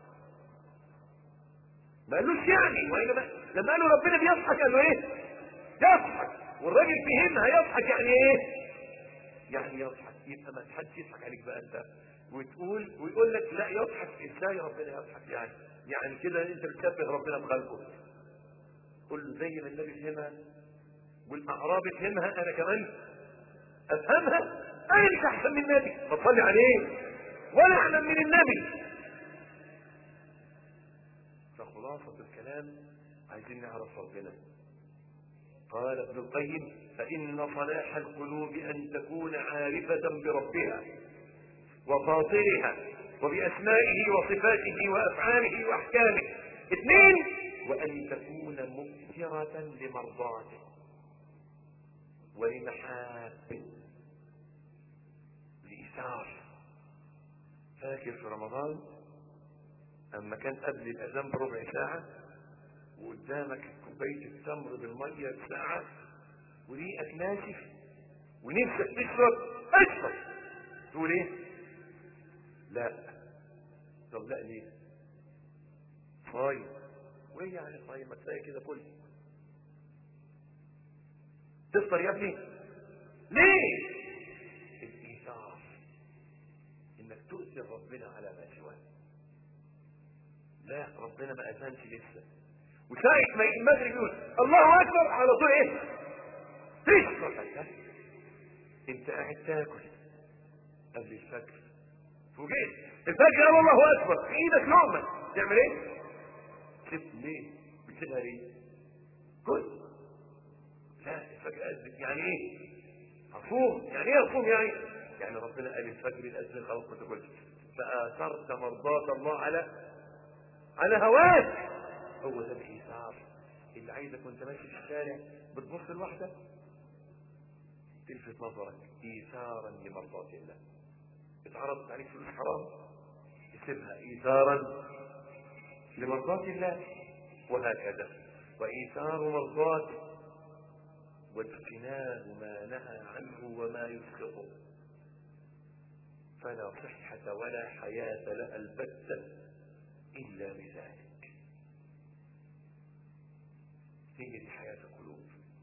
ما قالوش يعني وانما لما قال له ربنا بيضحك قال له ايه يضحك والراجل فهمها يضحك يعني ايه يعني يضحك يبقى ما حدش يضحك عليك بقى انت وتقول ويقول لك لا يضحك ازاي ربنا يضحك يعني يعني كده انت بتشبه ربنا بخلقه قول له زي ما النبي فهمها والاعراب فهمها انا كمان افهمها انا مش احسن من النبي بصلي عليه ولا اعلم من النبي فخلاصة الكلام عايزين نعرف ربنا قال ابن القيم فإن صلاح القلوب أن تكون عارفة بربها وفاطرها وبأسمائه وصفاته وأفعاله وأحكامه اثنين وأن تكون مؤثرة لمرضاته ولمحابه لإيثار فاكر في رمضان أما كان قبل الأذان بربع ساعة وقدامك كوباية التمر بالمية ساعة وريقك ناشف ونفسك تشرب اشرب تقول ايه؟ لا طب لا ليه؟ صايم وايه يعني صايم ما تلاقي كده كل تفطر يا ابني ليه؟ الايثار تؤثر ربنا على ما سواه لا ربنا ما اذنش لسه وساعة ما المغرب يقول الله اكبر على طول ايه تشرب انت قاعد تاكل قبل الفجر فوجئت الفجر قال الله اكبر في ايدك لقمه تعمل ايه؟ سبت ليه؟ بتسيبها ليه؟ كل لا الفجر اذن يعني ايه؟ اصوم يعني ايه اصوم يعني؟ يعني ربنا قال الفجر الاذن خلاص ما تاكلش فاثرت مرضات الله على على هواك هو ده الايثار اللي عايزك وانت ماشي في الشارع بتبص لوحدك تلفت نظرك ايثارا لمرضات الله اتعرضت عليك فلوس حرام تسيبها ايثارا لمرضات الله وهكذا وايثار مرضاته واجتناب ما نهى عنه وما يسخطه فلا صحة ولا حياة لها البتة إلا بذلك هي دي حياة القلوب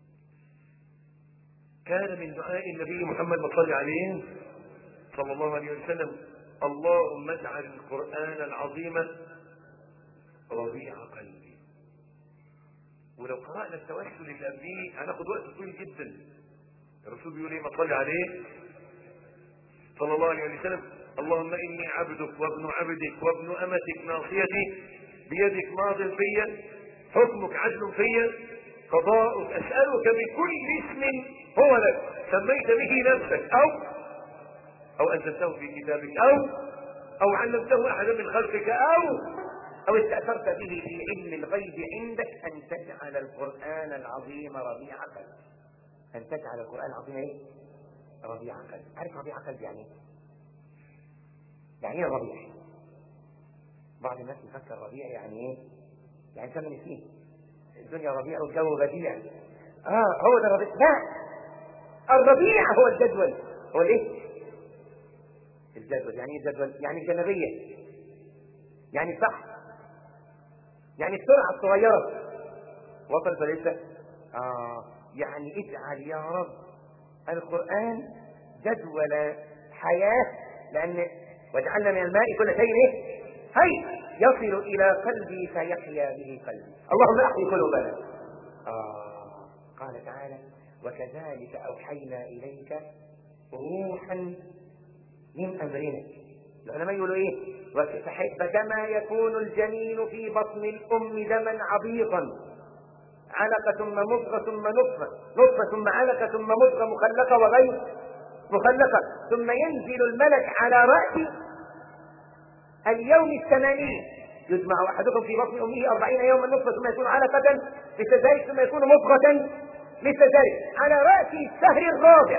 كان من دعاء النبي محمد صلى عليه صلى الله عليه وسلم اللهم اجعل القرآن العظيم ربيع قلبي ولو قرأنا التوسل اللي قبليه هناخد وقت طويل جدا الرسول بيقول ايه ما صلي عليه صلى الله عليه وسلم اللهم اني عبدك وابن عبدك وابن امتك ناصيتي بيدك ماض في حكمك عدل في قضاؤك اسالك بكل اسم هو لك سميت به نفسك او او انزلته في كتابك او او علمته احدا من خلقك او أو استأثرت به في علم الغيب عندك أن تجعل القرآن العظيم ربيع قلب أن تجعل القرآن العظيم إيه؟ ربيع قلب عارف ربيع قلب يعني إيه؟ يعني إيه ربيع؟ بعض الناس يفكر ربيع يعني إيه؟ يعني ثمن فيه الدنيا ربيع والجو بديع آه هو ده الربيع لا الربيع هو الجدول هو الإيه؟ الجدول يعني إيه الجدول؟ يعني الجنبية يعني البحث يعني السرعة الصغيرة وصلت ولا لسه؟ آه يعني اجعل يا رب القرآن جدول حياة لأن واجعلنا من الماء كل شيء ايه؟ حي يصل إلى قلبي فيحيا به قلبي اللهم أحيي قلوبنا آه قال تعالى وكذلك أوحينا إليك روحا من أمرنا العلماء يقولوا ايه فكما يكون الجنين في بطن الام دما عبيطا علقة ثم مضغة ثم نطفة نطفة ثم علقة ثم مضغة مخلقة وغير مخلقة ثم ينزل الملك على رأس اليوم الثمانين يجمع أحدكم في بطن أمه أربعين يوما نطفة ثم يكون علقة مثل ذلك ثم يكون مضغة مثل ذلك على رأس الشهر الرابع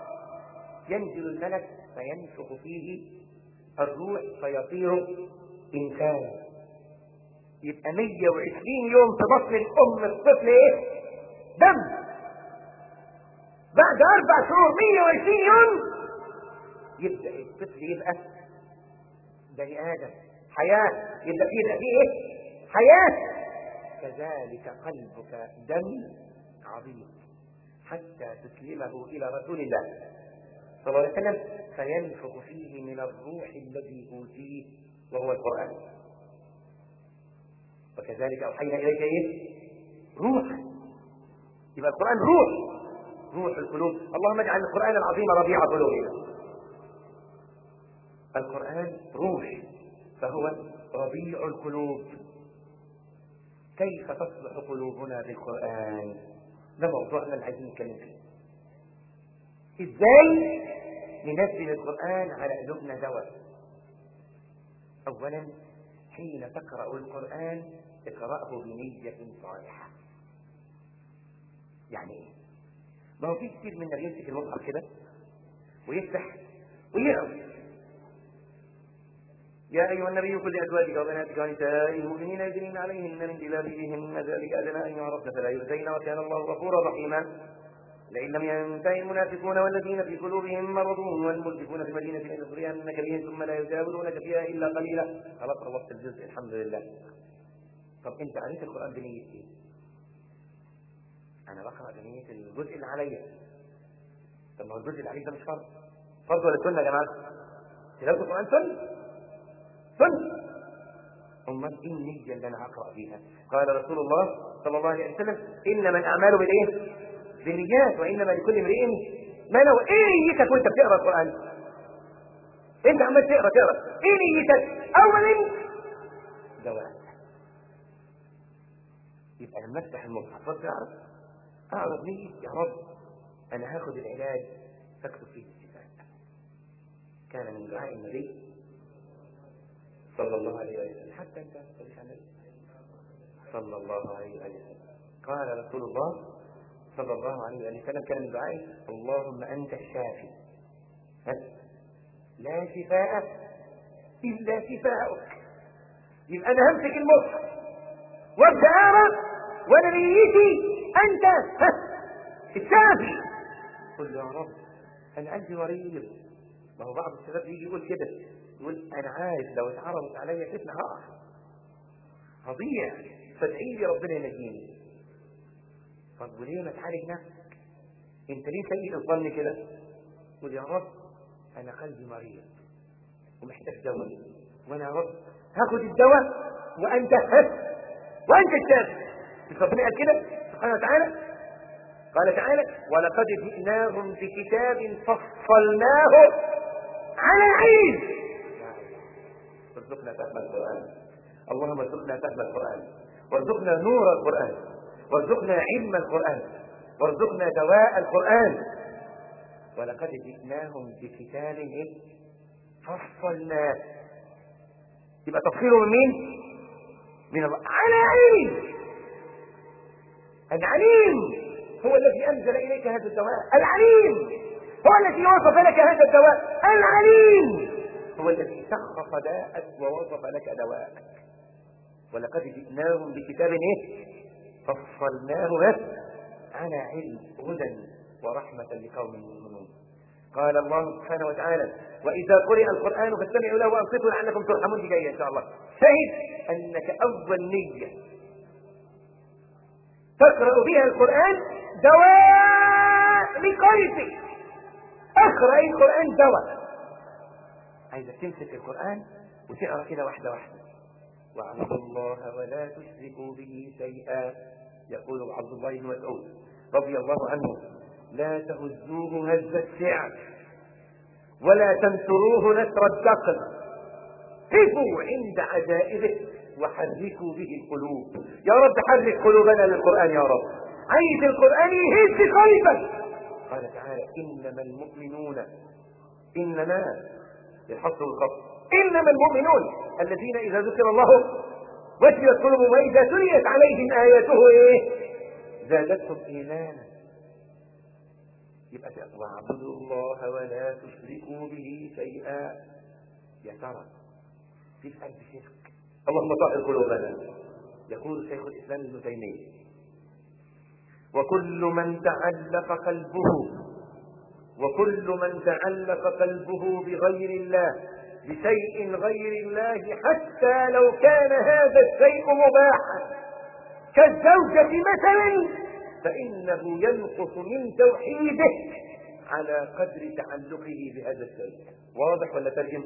ينزل الملك فينفخ فيه الروح فيطير إنسانا يبقى 120 يوم في بطن الأم الطفل إيه؟ دم بعد أربع شهور 120 يوم يبدأ الطفل يبقى بني آدم حياة يبدأ فيه يبقى فيه إيه؟ حياة كذلك قلبك دم عظيم حتى تسلمه إلى رسول الله صلى الله عليه وسلم فينفخ فيه من الروح الذي أوتيه وهو القرآن وكذلك أوحينا إليك إيه؟ روح يبقى القرآن روح روح القلوب اللهم اجعل القرآن العظيم ربيع قلوبنا القرآن روح فهو ربيع القلوب كيف تصلح قلوبنا بالقرآن ده موضوعنا اللي عايزين نتكلم فيه ازاي ننزل القرآن على قلوبنا دواء أولا حين تقرأ القرآن اقرأه بنية صالحة يعني ايه؟ ما هو في كتير منا بيمسك المصحف كده ويفتح ويقرأ يا أيها النبي قل لأزواجك وبناتك ونساء المؤمنين يدنين عليهن من جلابيبهن ذلك أدنى أن يعرفن فلا يؤذين وكان الله غفورا رحيما لئن لم ينتهي المنافقون والذين في قلوبهم مرض والمرجفون في المدينة لنغرينك بهم ثم لا يجاورونك فيها إلا قليلا خلاص خلصت الجزء الحمد لله طب أنت قريت القرآن بنية إيه؟ أنا بقرأ بنية الجزء اللي عليا طب ما هو الجزء اللي عليك ده مش فرض فرض ولا سنة يا جماعة؟ تلاوة القرآن سنة سنة أمال إيه النية اللي أنا هقرأ بيها؟ قال رسول الله صلى الله عليه وسلم إنما الأعمال بالإيه؟ بالنيات وإنما لكل امرئ ما نوى إيه نيتك وأنت بتقرأ القرآن؟ أنت عمال تقرأ تقرأ إيه نيتك؟ أولا دواء يبقى لما افتح المصحف تعرف اعرف نية يا رب انا هاخد العلاج فاكتب فيه الشفاء كان من دعاء النبي صلى الله عليه وسلم حتى انت تقولش عن النبي صلى الله عليه وسلم قال رسول الله صلى الله عليه وسلم كان من دعائه اللهم انت الشافي ها؟ لا شفاء الا شفاءك يبقى انا همسك المصحف وابدا اقرا وانا نيتي انت ها الشافي قل له يا رب انا قلبي مريض ما هو بعض الشباب يجي يقول كده يقول انا عارف لو اتعرضت عليا فتنه هقع هضيع فادعي لي ربنا ينجيني طب وليه ما تعالج نفسك انت ليه سيء الظن كده قل يا رب انا قلبي مريض ومحتاج دواء وانا يا رب هاخد الدواء وانت ها وانت الشافي مش ربنا قال كده سبحانه وتعالى قال تعالى ولقد جئناهم بكتاب فصلناه على عين ارزقنا فهم القرآن اللهم ارزقنا فهم القرآن وارزقنا نور القرآن وارزقنا علم القرآن وارزقنا دواء القرآن ولقد جئناهم بكتاب ايه فصلناه يبقى تفصيله من مين من الله على علم العليم هو الذي انزل اليك هذا الدواء العليم هو الذي وصف لك هذا الدواء العليم هو الذي شخص داءك ووصف لك دواءك ولقد جئناهم بكتاب ايه فصلناه على علم هدى ورحمة لقوم يؤمنون قال الله سبحانه وتعالى وإذا قرئ القرآن فاستمعوا له وأنصتوا لعلكم ترحمون دي جاية إن شاء الله شهد أنك أول نية تقرأ بها القرآن دواء لقلبك اقرأ القرآن دواء عايزك تمسك القرآن وتقرأ كده واحدة واحدة واعبدوا الله ولا تشركوا به شيئا يقول عبد الله بن مسعود رضي الله عنه لا تهزوه هز الشعر ولا تنثروه نثر الدقل قفوا عند عجائبه وحركوا به القلوب يا رب حرك قلوبنا للقرآن يا رب عايز القرآن يهز قلبك قال تعالى إنما المؤمنون إنما بالحصر والخط إنما المؤمنون الذين إذا ذكر الله وجلت قلوبهم وإذا تليت عليهم آياته إيه زادتهم إيمانا يبقى واعبدوا الله ولا تشركوا به شيئا يا ترى في قلب شرك اللهم طهر قلوبنا يقول شيخ الاسلام ابن تيميه وكل من تعلق قلبه وكل من تعلق قلبه بغير الله بشيء غير الله حتى لو كان هذا الشيء مباحا كالزوجة مثلا فإنه ينقص من توحيده على قدر تعلقه بهذا الشيء واضح ولا ترجم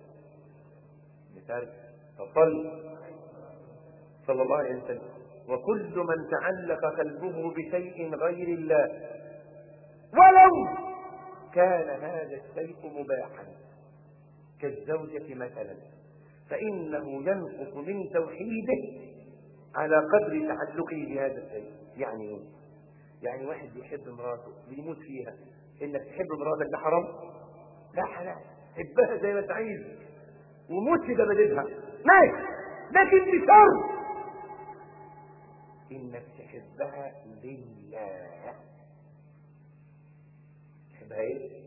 مثال فصل صلى الله عليه وسلم وكل من تعلق قلبه بشيء غير الله ولو كان هذا الشيء مباحا كالزوجة مثلا فإنه ينقص من توحيده على قدر تعلقه بهذا الشيء يعني ايه؟ يعني واحد بيحب مراته بيموت فيها انك تحب مراتك ده حرام لا حلال حبها زي ما انت عايز وموت في دبادبها ماشي لكن بشرط انك تحبها لله تحبها ايه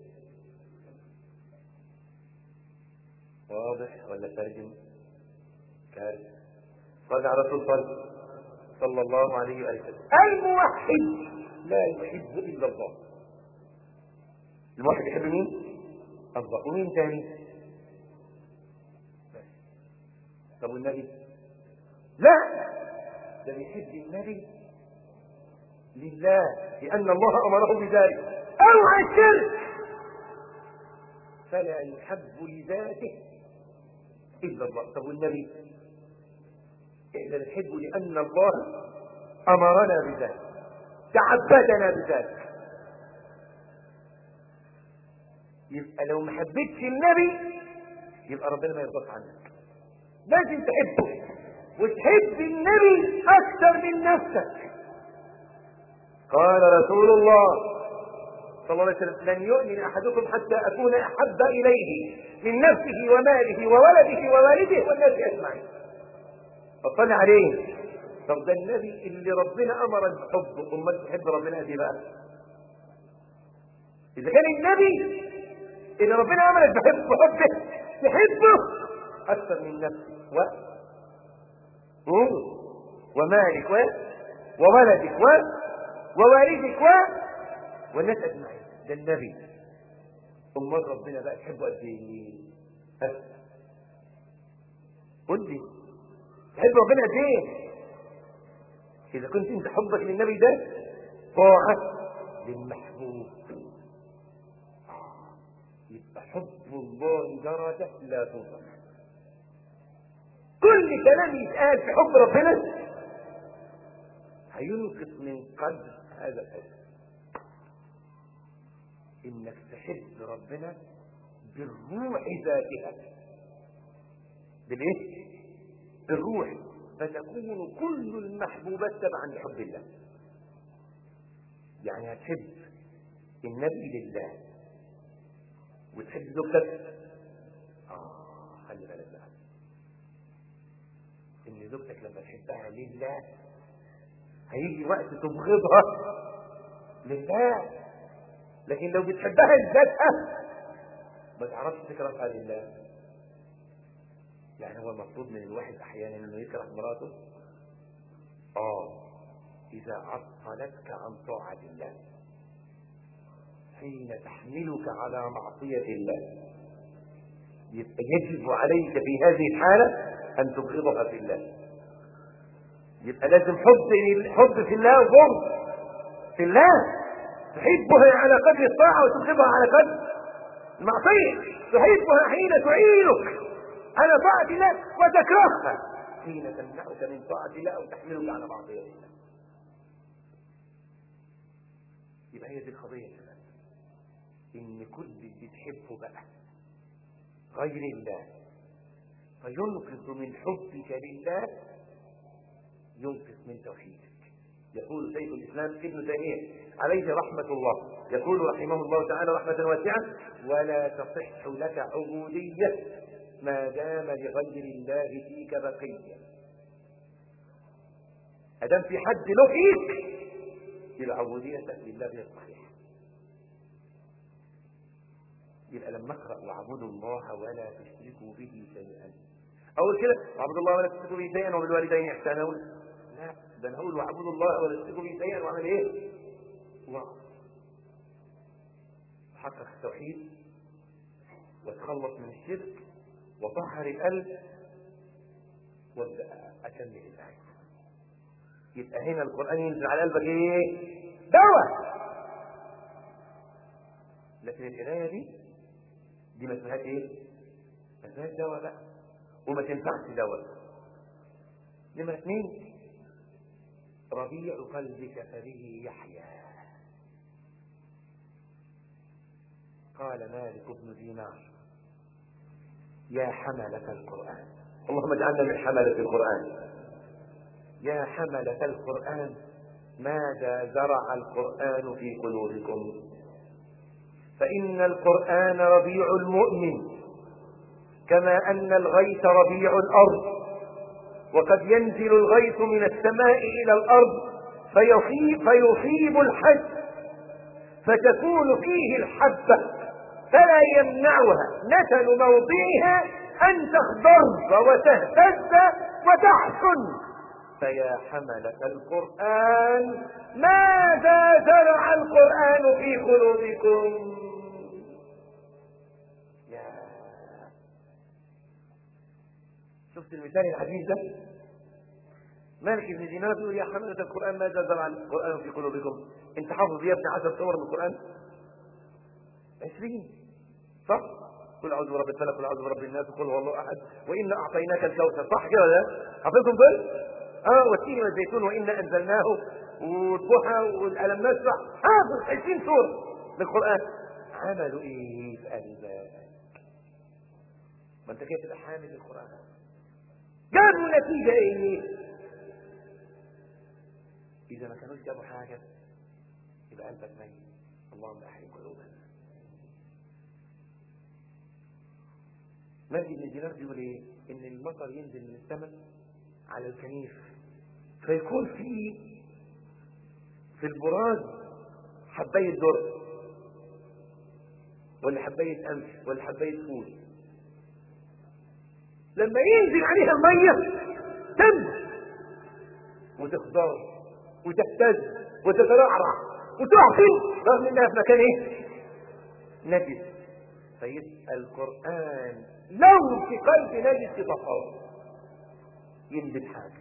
واضح ولا ترجم كارثه صلى على رسول صلى صلى الله عليه وسلم الموحد لا يحب الا الله الموحد يحب مين الله ومين تاني طب والنبي لا ده بيحب النبي لله لان الله امره بذلك اوعى الشرك فلا يحب لذاته إلا الله طب والنبي إحنا نحبه لأن الله أمرنا بذلك تعبدنا بذلك يبقى لو ما حبيتش النبي يبقى ربنا ما يرضاش عنك لازم تحبه وتحب النبي أكثر من نفسك قال رسول الله صلى الله عليه وسلم لن يؤمن أحدكم حتى أكون أحب إليه من نفسه وماله وولده ووالده والناس أجمعين فصل عليه طب ده النبي اللي ربنا أمرك بحبه أمال تحب ربنا قد إيه بقى إذا كان النبي اللي ربنا أمرك بحب بحبه تحبه أكثر من نفسك و ومالك و وولدك و ووالدك و والناس اجمعين ده النبي امال ربنا بقى تحبه قد ايه قل لي تحب ربنا قد ايه اذا كنت انت حبك للنبي ده طاعه للمحبوب يبقى حب الله درجه لا توصف كل كلام يتقال في حب ربنا هينقص من قدر هذا الحب انك تحب ربنا بالروح ذاتها بالايه بالروح فتكون كل المحبوبات تبعا لحب الله يعني هتحب النبي لله وتحب زوجتك اه خلي بالك بقى ان زوجتك لما تحبها لله هيجي وقت تبغضها لله لكن لو بتحبها لذاتها ما تعرفش تكرهها لله يعني هو المفروض من الواحد احيانا انه يكره مراته اه اذا عطلتك عن طاعه الله حين تحملك على معصيه الله يبقى يجب عليك في هذه الحاله ان تبغضها في الله يبقى لازم حب حب في الله وبغض في الله تحبها على قدر الطاعة وتبغضها على قدر المعصية تحبها حين تعينك على طاعة الله وتكرهها حين تمنعك من طاعة الله أو تحملك على معصية الله يبقى هي دي القضية كمان إن كل اللي تحبه بقى غير الله فينقص من حبك لله ينقص من توحيدك يقول شيخ الاسلام ابن تيميه عليه رحمه الله يقول رحمه الله تعالى رحمه واسعه ولا تصح لك عبوديه ما دام لغير الله فيك بقيه ادام في حد له فيك يبقى عبوديتك لله هي الصحيحه يبقى لما اقرا واعبدوا الله ولا تشركوا به شيئا اول كده اعبدوا الله ولا تشركوا به شيئا وبالوالدين احسانا لا ده انا اقول واعبدوا الله ولا تشركوا به شيئا واعمل ايه؟ واعبد حقق التوحيد وتخلص من الشرك وطهر القلب وابدا اكمل الايه يبقى هنا القران ينزل على قلبك ايه؟ دواء لكن القرايه دي دي ما اسمهاش ايه؟ ما اسمهاش دواء بقى وما تنفعش دواء نمرة اثنين ربيع قلبك فبه يحيا قال مالك بن دينار يا حملة القرآن اللهم اجعلنا من حملة القرآن يا حملة القرآن ماذا زرع القرآن في قلوبكم فإن القرآن ربيع المؤمن كما أن الغيث ربيع الأرض وقد ينزل الغيث من السماء إلى الأرض فيصيب, فيصيب الحج فتكون فيه الحبة فلا يمنعها نتن موضعها أن تخضر وتهتز وتحسن فيا حملة القرآن ماذا زرع القرآن في قلوبكم يا شفت المثال العجيب ده مالك بن دينار بيقول يا حملة القرآن ماذا زرع القرآن في قلوبكم انت حافظ يا ابن عشر صور من القرآن عشرين صح قل اعوذ برب الفلق قل اعوذ برب الناس قل هو الله احد وانا اعطيناك الكوثر صح كده ده حافظهم دول اه والتين والزيتون وانا انزلناه والضحى والالم نشرح حافظ 20 سوره من القران عملوا ايه في قلبك ما انت كده تبقى حامل القران جابوا نتيجه ايه اذا ما كانوش جابوا حاجه يبقى قلبك ميت اللهم احيي قلوبنا مجد بن دينار بيقول ايه ان المطر ينزل من السماء على الكنيف فيكون في في البراز حبايه ذر ولا حبايه قمح ولا حبايه فول لما ينزل عليها الميه تم وتخضر وتهتز وتترعرع وتعفن رغم انها في مكان ايه نجس فيبقى القرآن لو في قلب نجس يطهره ينزل حاجة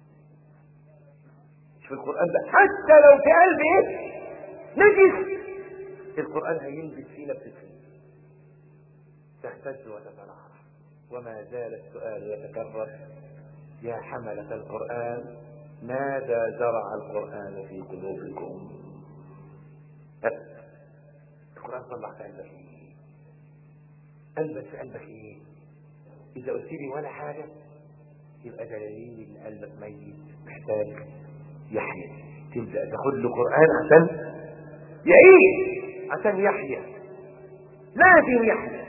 شوف القرآن ده حتى لو في قلب ايه نجس القرآن هينزل فيه نفس فيه تهتز وتترعرع وما زال السؤال يتكرر يا حملة القرآن ماذا زرع القرآن في قلوبكم القرآن طلع في قلبك ايه قلبك في قلبك ايه اذا قلت لي ولا حاجة يبقى دليل ان قلبك ميت محتاج يحيا تبدأ تاخد له قرآن عشان يعيش عشان يحيا لازم يحيا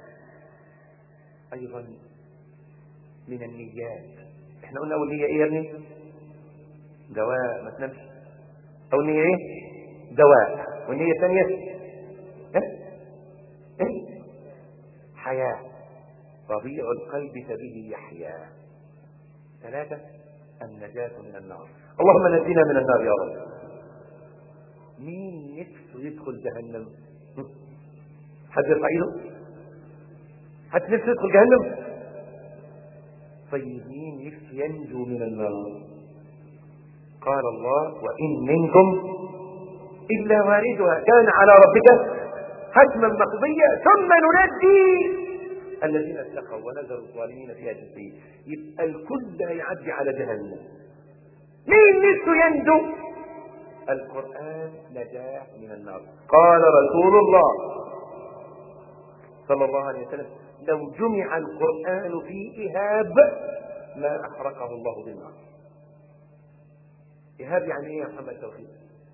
ايضا من النيات احنا قلنا اول نية ايه يا ابني دواء ما تنامش اول نية ايه دواء والنية الثانية ايه ايه حياة ربيع القلب فبه يحيا ثلاثة النجاة من النار اللهم نجينا من النار يا رب مين نفسه يدخل جهنم حد يرفع ايده حد نفسه يدخل جهنم طيب مين نفسه ينجو من النار قال الله وإن منكم إلا واردها كان على ربك حتما مقضية ثم ننجي الذين اتقوا ونذر الظالمين فيها جثيا يبقى الكل هيعدي على جهنم مين نفسه ينجو القرآن نجاة من النار قال رسول الله صلى الله عليه وسلم لو جمع القرآن في إهاب ما أحرقه الله بالنار إهاب يعني إيه يا محمد توحيد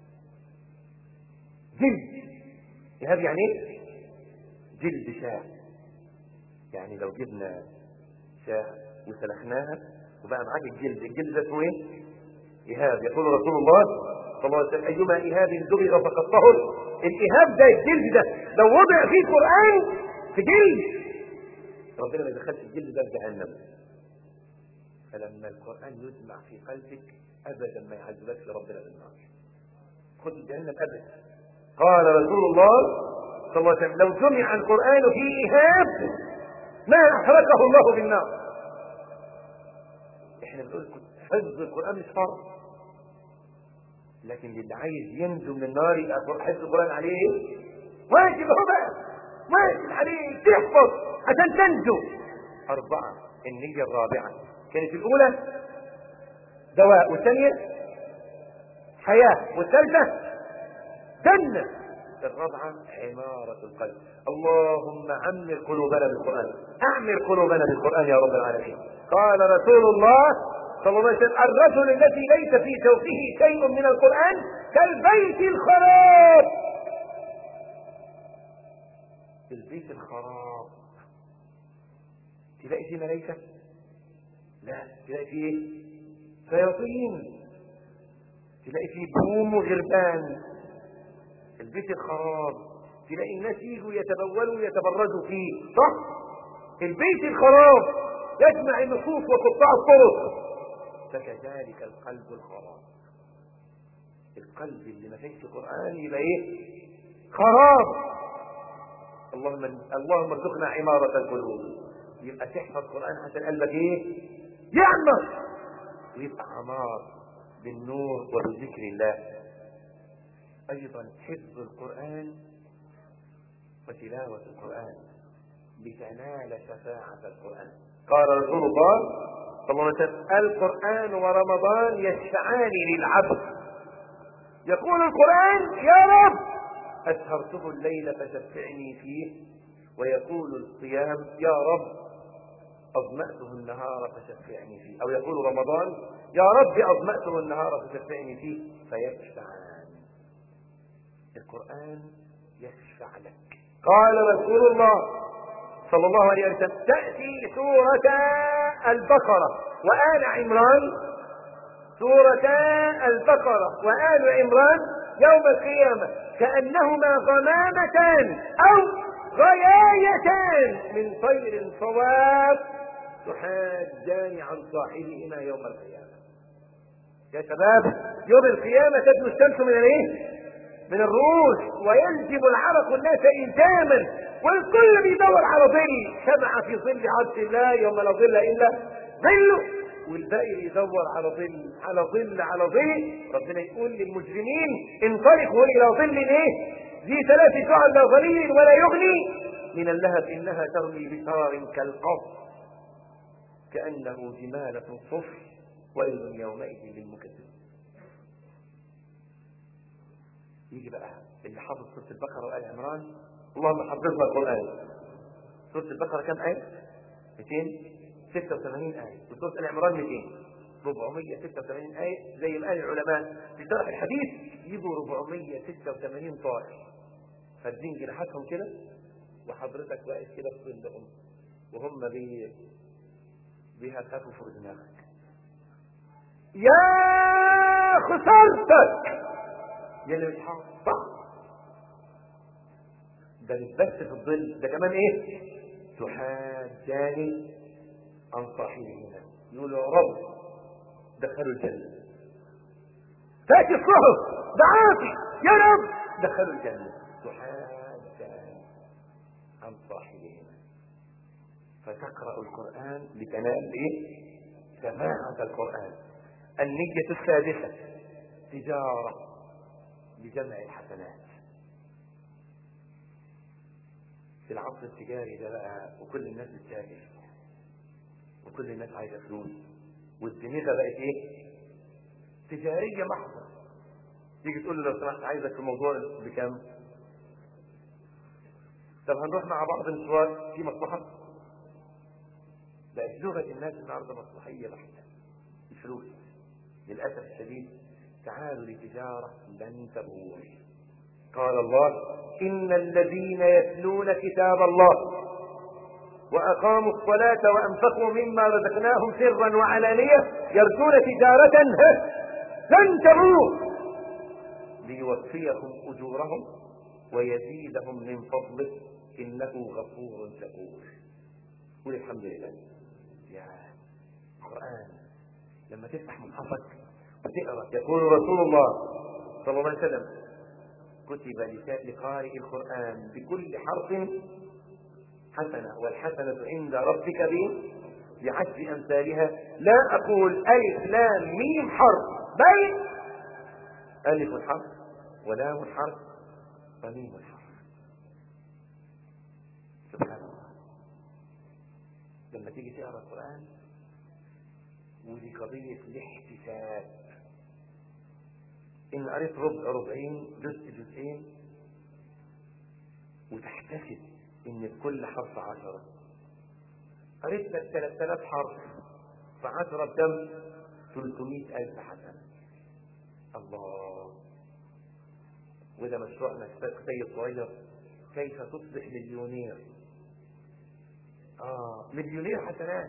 جلد إهاب يعني إيه جلد شاه يعني لو جبنا شاه وسلخناها وبقى معاك الجلد الجلد ده اسمه ايه إهاب يقول رسول الله صلى الله عليه وسلم أيما إهاب دبغ فقد طهر الإهاب ده الجلد ده لو وضع فيه قرآن في جلد ربنا ما يدخلش الجلد ده في جهنم فلما القرآن يجمع في قلبك أبدا ما يعذبكش ربنا بالنار خد جهنم أبدا قال رسول الله صلى الله عليه وسلم لو جمع القرآن في إهاب ما أحرقه الله بالنار احنا بنقول حفظ القرآن مش فرض لكن اللي عايز ينجو من النار يبقى حفظ القرآن عليه واجب هو بقى واجب عليه تحفظ عشان تنجو أربعة النية الرابعة كانت الأولى دواء والثانية حياة والثالثة جنة الرابعة عمارة القلب اللهم عمر قلوبنا بالقرآن أعمر قلوبنا بالقرآن يا رب العالمين قال رسول الله صلى الله عليه وسلم الرجل الذي ليس في جوفه شيء من القرآن كالبيت الخراب البيت الخراب تلاقي فيه ملائكة لا تلاقي فيه ايه شياطين تلاقي فيه بوم وغربان البيت الخراب تلاقي الناس يجوا يتبولوا ويتبرزوا فيه صح البيت الخراب يجمع النصوص وقطاع الطرق فكذلك القلب الخراب القلب اللي ما فيش قرآن يبقى ايه خراب اللهم اللهم ارزقنا عمارة القلوب يبقى تحفظ قرآن عشان قلبك ايه يعمر ويبقى عمار بالنور وبذكر الله ايضا حفظ القرآن وتلاوة القرآن لتنال شفاعة القرآن قال رسول الله صلى الله عليه وسلم القرآن ورمضان يشفعان للعبد يقول القرآن يا رب أسهرته الليل فشفعني فيه ويقول الصيام يا رب أظمأته النهار فشفعني فيه أو يقول رمضان يا رب أظمأته النهار فشفعني فيه فيشفعان القرآن يشفع لك قال رسول الله صلى الله عليه وسلم تأتي سورة البقرة وآل عمران سورة البقرة وآل عمران يوم القيامة كأنهما غمامتان أو غيايتان من طير صواب تحاجان عن صاحبهما يوم القيامة يا شباب يوم القيامة تدنو الشمس من الايه؟ من الرؤوس ويلزم العرق الناس إلزاما والكل بيدور على ظل شمع في ظل عرش الله يوم لا ظل إلا ظله والباقي بيدور على ظل على ظل على ظل ربنا يقول للمجرمين انطلقوا إلى ظل ايه؟ ذي ثلاث شعب لا ظليل ولا يغني من اللهب إنها ترمي بشرار كالقصر كأنه جمالة صفر ويل يومئذ للمكذبين يجي بقى اللي حافظ سورة البقرة وآل عمران اللهم حفظنا القرآن سورة البقرة كم آية؟ 286 آية وسورة آل عمران 200 486 آية زي ما قال العلماء في شرح الحديث يجوا 486 طائر فالدين جناحاتهم كده وحضرتك واقف كده في ظلهم وهم بي بيهتفوا فوق دماغك يا خسارتك يا اللي مش حافظ ده مش بس في الظل ده كمان ايه تحاجاني عن صاحبهما يقولوا يا رب دخلوا الجنة تأتي الصحف دعاتي يا رب دخلوا الجنة تحاجان عن صاحبهما فتقرأ القرآن لتنال ايه سماعة القرآن النية السادسة تجارة لجمع الحسنات في العصر التجاري ده بقى وكل الناس بتتاجر وكل الناس عايزه فلوس والدنيا بقت ايه؟ تجاريه محضه تيجي تقول له لو سمحت عايزك في موضوع بكام؟ طب هنروح مع بعض مشوار في مصلحه؟ بقت لغه الناس النهارده مصلحيه بحته الفلوس للاسف الشديد تعالوا لتجاره لن تبور قال الله إن الذين يتلون كتاب الله وأقاموا الصلاة وأنفقوا مما رزقناهم سرا وعلانية يرجون تجارة لن تبور ليوفيهم أجورهم ويزيدهم من فضله إنه غفور شكور قول الحمد لله يا القرآن لما تفتح مصحفك وتقرأ يقول رسول الله صلى الله عليه وسلم كتب لقارئ القرآن بكل حرف حسنة والحسنة عند ربك ب بعشر أمثالها لا أقول ألف لام ميم حرف بل ألف حرف ولام حرف وميم حرف سبحان الله لما تيجي تقرا القرآن ودي قضية الاحتساب إن قريت ربع ربعين جزء جزئين وتحتسب إن بكل حرف عشرة قريت لك 3000 حرف فعشرة بدم 300 ألف حسنة الله وده مشروعنا سيد صغير كيف تصبح مليونير آه مليونير حسنات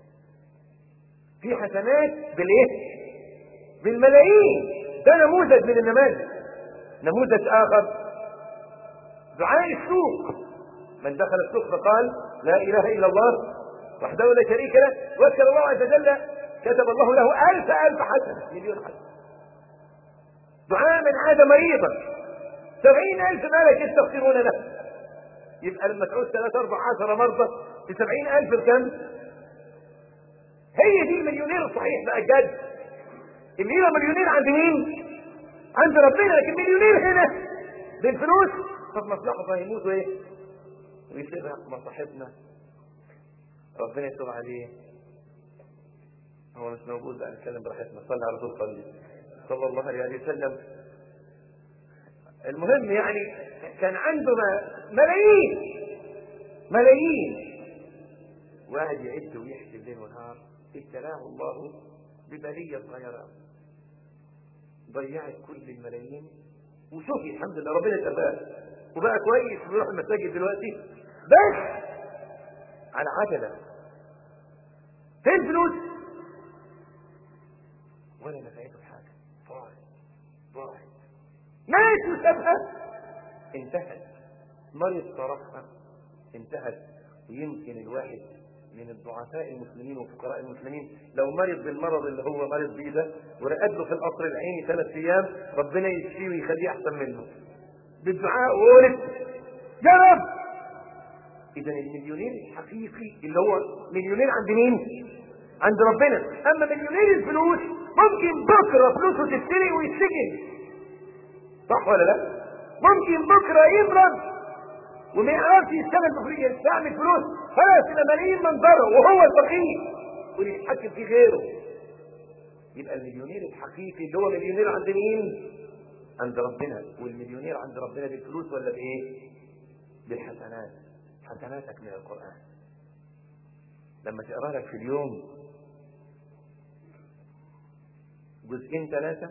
في حسنات بالإيه؟ بالملايين ده نموذج من النماذج نموذج آخر دعاء السوق من دخل السوق فقال لا إله إلا الله وحده لا شريك له وذكر الله عز وجل كتب الله له ألف ألف حسنة مليون حسنة دعاء من عاد مريضا سبعين ألف ملك يستغفرون له يبقى لما تعود ثلاثة أربع عشر مرضى في سبعين ألف بكم هي دي المليونير الصحيح بقى جد اللي هو مليونير عند مين؟ عند ربنا لكن مليونير هنا بالفلوس طب مصلحة فهيموتوا ايه؟ ويسيبها مصاحبنا ربنا يتوب عليه هو مش موجود بقى نتكلم براحتنا صلى على رسول صلي صلى الله عليه وسلم المهم يعني كان عنده ملايين ملايين واحد يعد ويحسب ليل ونهار ابتلاه الله ببلية صغيرة ضيعت كل الملايين وشوفي الحمد لله ربنا شفاه وبقى كويس ويروح المساجد دلوقتي بس على عجلة فين فلوس ولا نفعته حاجة ضاعت ضاعت مات وسابها انتهت مرض صرفها انتهت ويمكن الواحد من الضعفاء المسلمين وفقراء المسلمين لو مرض بالمرض اللي هو مرض بيه ده ورقد له في القصر العيني ثلاث ايام ربنا يشفيه ويخليه احسن منه بالدعاء وقولت يا رب اذا المليونير الحقيقي اللي هو مليونير عند مين عند ربنا اما مليونير الفلوس ممكن بكره فلوسه تتسرق ويتسجن صح ولا لا ممكن بكره يمرض وما يعرفش يشتغل يستعمل فلوس خلاص يبقى ملايين منظره وهو الفقير واللي يتحكم في غيره يبقى المليونير الحقيقي اللي هو مليونير عند مين عند ربنا والمليونير عند ربنا بالفلوس ولا بايه بالحسنات حسناتك من القرآن لما تقرا لك في اليوم جزئين ثلاثة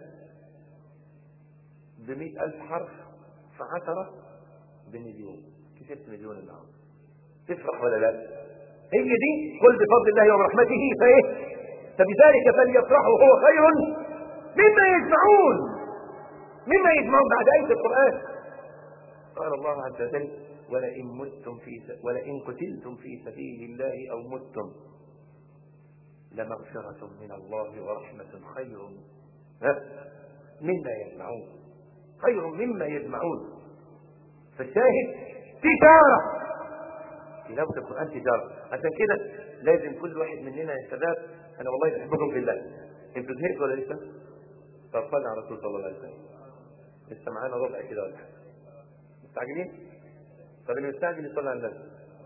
بمئة ألف حرف في عشرة بمليون كسبت مليون النهارده تفرح ولا لا هي دي قل بفضل الله وبرحمته فايه فبذلك فليفرحوا هو خير مما يجمعون مما يجمعون بعد آية القرآن قال الله عز وجل ولئن متم في س... ولئن قتلتم في سبيل الله أو متم لمغفرة من الله ورحمة خير ها؟ مما يجمعون خير مما يجمعون فالشاهد تجارة تلاوة القرآن تجارة عشان كده لازم كل واحد مننا يا شباب أنا والله بحبكم في الله أنتوا زهقتوا ولا لسه؟ طب صلي على الرسول صلى الله عليه وسلم لسه معانا ربع كده ولا حاجة مستعجلين؟ طب اللي مستعجل يصلي على النبي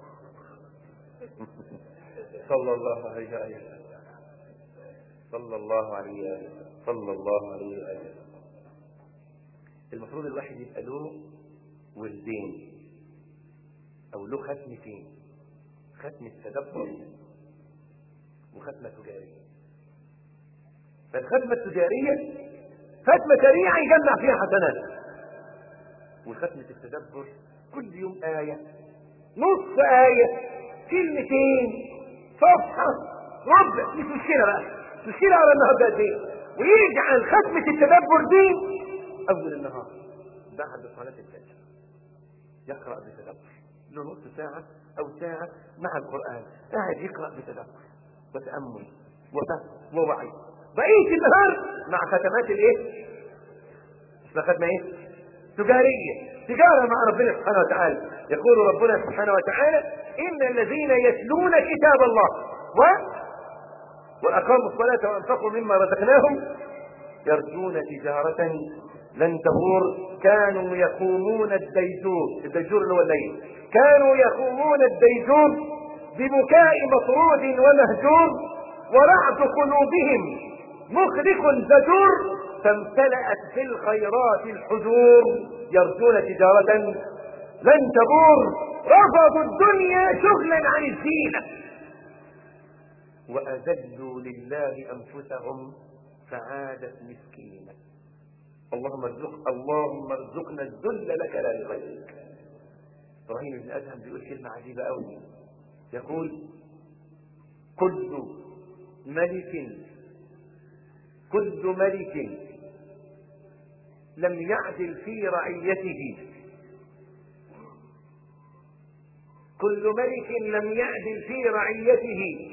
صلى الله عليه وآله صلى الله عليه وآله صلى الله عليه وآله المفروض الواحد يبقى له وردين او له ختمتين ختم التدبر وختمة تجارية فالختمة التجارية ختمة سريعة يجمع فيها حسنات وختمة التدبر كل يوم آية نص آية كلمتين صفحة ربع مش مشكلة بقى مش مشكلة على النهارده قد ايه ويجعل ختمة التدبر دي أول النهار بعد صلاة الفجر يقرأ بتدبر له نص ساعة أو ساعة مع القرآن قاعد يقرأ بتدبر وتأمل وفهم ووعي بقية النهار مع ختمات الايه؟ اسمها ختمة ايه؟ تجارية تجارة مع ربنا سبحانه وتعالى يقول ربنا سبحانه وتعالى إن الذين يتلون كتاب الله و وأقاموا الصلاة وأنفقوا مما رزقناهم يرجون تجارة لن تبور كانوا يقومون الديجور الديجور اللي هو الليل كانوا يقومون الديجور ببكاء مطرود ومهجور ورعد قلوبهم مخرق زجور فامتلأت بالخيرات الحجور يرجون تجارة لن تبور رفضوا الدنيا شغلا عن الزينة وأذلوا لله أنفسهم فعادت مسكينة اللهم ارزق اللهم ارزقنا الذل لك لا لغيرك ابراهيم بن ادهم بيقول كلمه عجيبه قوي يقول كل ملك كل ملك لم يعدل في رعيته كل ملك لم يعدل في رعيته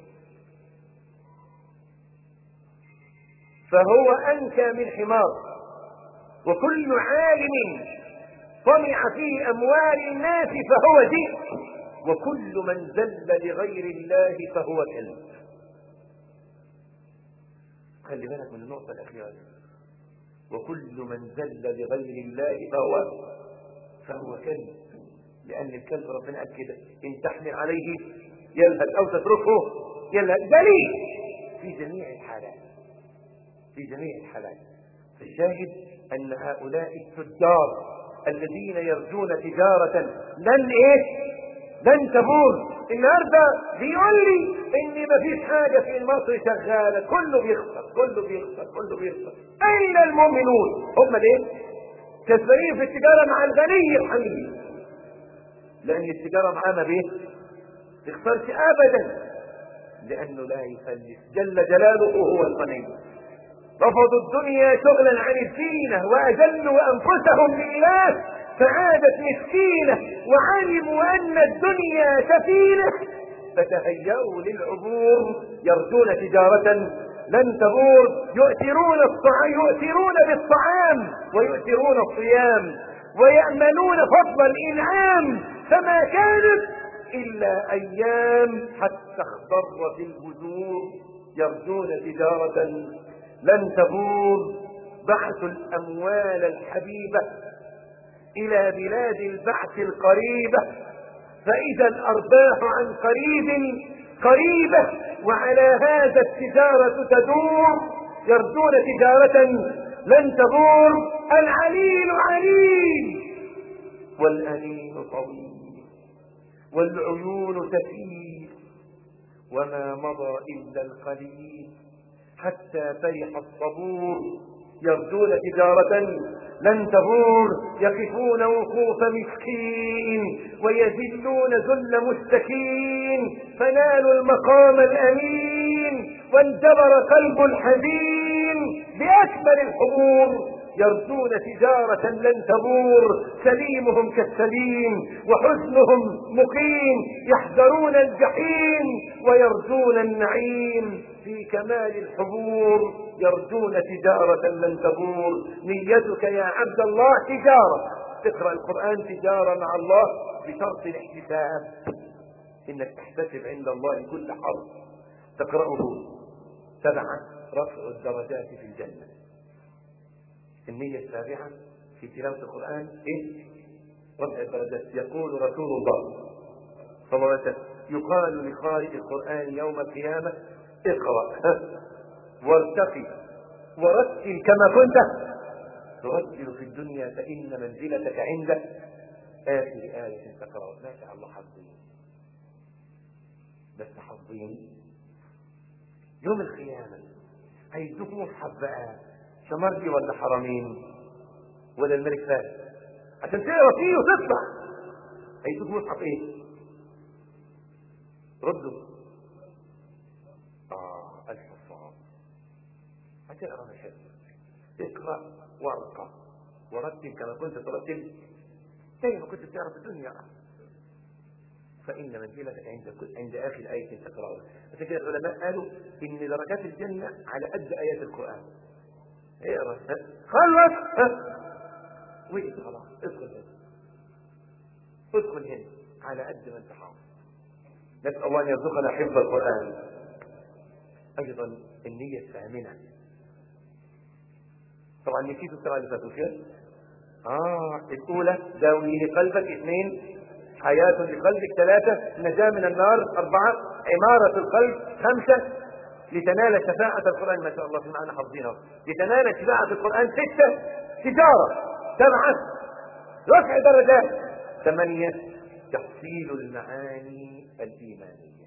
فهو أنكى من حمار وكل عالم طمع في أموال الناس فهو ذئب وكل من ذل لغير الله فهو كلب خلي بالك من النقطة الأخيرة دي وكل من ذل لغير الله فهو فهو كلب لأن الكلب ربنا قال كده إن تحمل عليه يلهث أو تتركه يلهث دليل في جميع الحالات في جميع الحالات الشاهد أن هؤلاء التجار الذين يرجون تجارة لن إيه لن تبور النهارده بيقول لي ان مفيش حاجه في مصر شغاله كله بيخسر كله بيخسر كله بيخسر اين المؤمنون هم ليه كسبانين في التجاره مع الغني الحميد لان التجاره معاه ما بيه تخسرش ابدا لانه لا يفلس جل جلاله هو الغني رفضوا الدنيا شغلا عن الدين واجلوا انفسهم لله فعادت مسكينة وعلموا أن الدنيا سفينة فتهيأوا للعبور يرجون تجارة لن تبور يؤثرون الطعام يؤثرون بالطعام ويؤثرون الصيام ويأمنون فضل الإنعام فما كانت إلا أيام حتى اخضرت البذور يرجون تجارة لن تبور بعثوا الأموال الحبيبة إلى بلاد البعث القريبة فإذا الأرباح عن قريب قريبة وعلى هذا التجارة تدور يرجون تجارة لن تبور العليل عليل والأنين طويل والعيون تسيل وما مضى إلا القليل حتى فرح الصبور يرجون تجارة لن تبور يقفون وقوف مسكين ويذلون ذل مستكين فنالوا المقام الأمين وانجبر قلب الحزين بأكبر الحبور يرجون تجارة لن تبور سليمهم كالسليم وحزنهم مقيم يحذرون الجحيم ويرجون النعيم في كمال الحبور يرجون تجارة لن تبور نيتك يا عبد الله تجارة تقرأ القرآن تجارة مع الله بشرط الاحتساب انك تحتسب عند الله كل حرف تقرأه سبعة رفع الدرجات في الجنة النية السابعة في تلاوة القرآن إيه؟ رفع الدرجات يقول رسول الله صلى الله عليه وسلم يقال لقارئ القرآن يوم القيامة اقرأ وارتقي ورتل كما كنت ترتل في الدنيا فإن منزلتك عند آخر آية تقرأ ما شاء الله حظين بس حظين يوم القيامة هيدوك مصحف بقى شمرجي ولا حرمين ولا الملك فهد عشان تقرا فيه وتطلع هيدوك مصحف ايه؟ ردوا اه الحفاظ هتقرا من حفظك اقرا وارقى ورتل كما كنت ترتل زي ما كنت بتعرف الدنيا فإن منزلتك عند عند آخر آية تقرأها عشان كده العلماء قالوا إن درجات الجنة على قد آيات القرآن اقرا خلص وقف خلاص ادخل هنا ادخل هنا على قد ما انت حافظ نسأل الله أن يرزقنا حفظ القرآن أيضا النية الثامنة طبعا نسيت السنة اللي فاتت كده اه الأولى داوي لقلبك اثنين حياة لقلبك ثلاثة نجاة من النار أربعة عمارة القلب خمسة لتنال شفاعة القرآن ما شاء الله في معنى حافظينها لتنال شفاعة القرآن ستة تجارة سبعة رفع درجات ثمانية تحصيل المعاني الإيمانية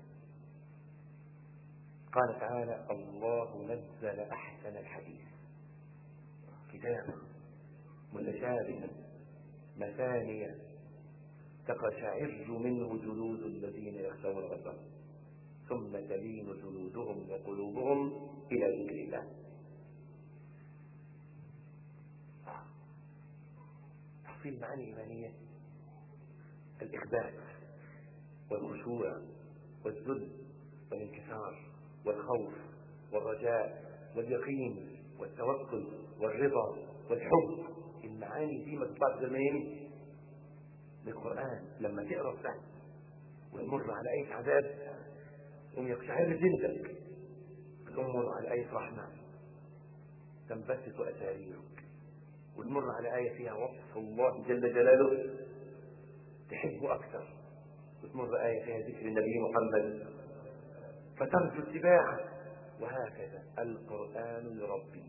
قال تعالى الله نزل أحسن الحديث كتابا متشابها مثانية تقشعر منه جلود الذين يخشون ربهم ثم تلين جلودهم وقلوبهم إلى ذكر الله تحصيل معاني إيمانية الإخبات والخشوع والذل والانكسار والخوف والرجاء واليقين والتوكل والرضا والحب المعاني دي ما تطلعش منين؟ من القرآن لما تقرا السهل ويمر على آية عذاب يقوم يقشعر جلدك تمر على آية رحمة تنبسط أساريرك وتمر على آية فيها وصف الله جل جلاله تحبه أكثر وتمر آية فيها ذكر النبي محمد فترجو اتباعه وهكذا القرآن يربيك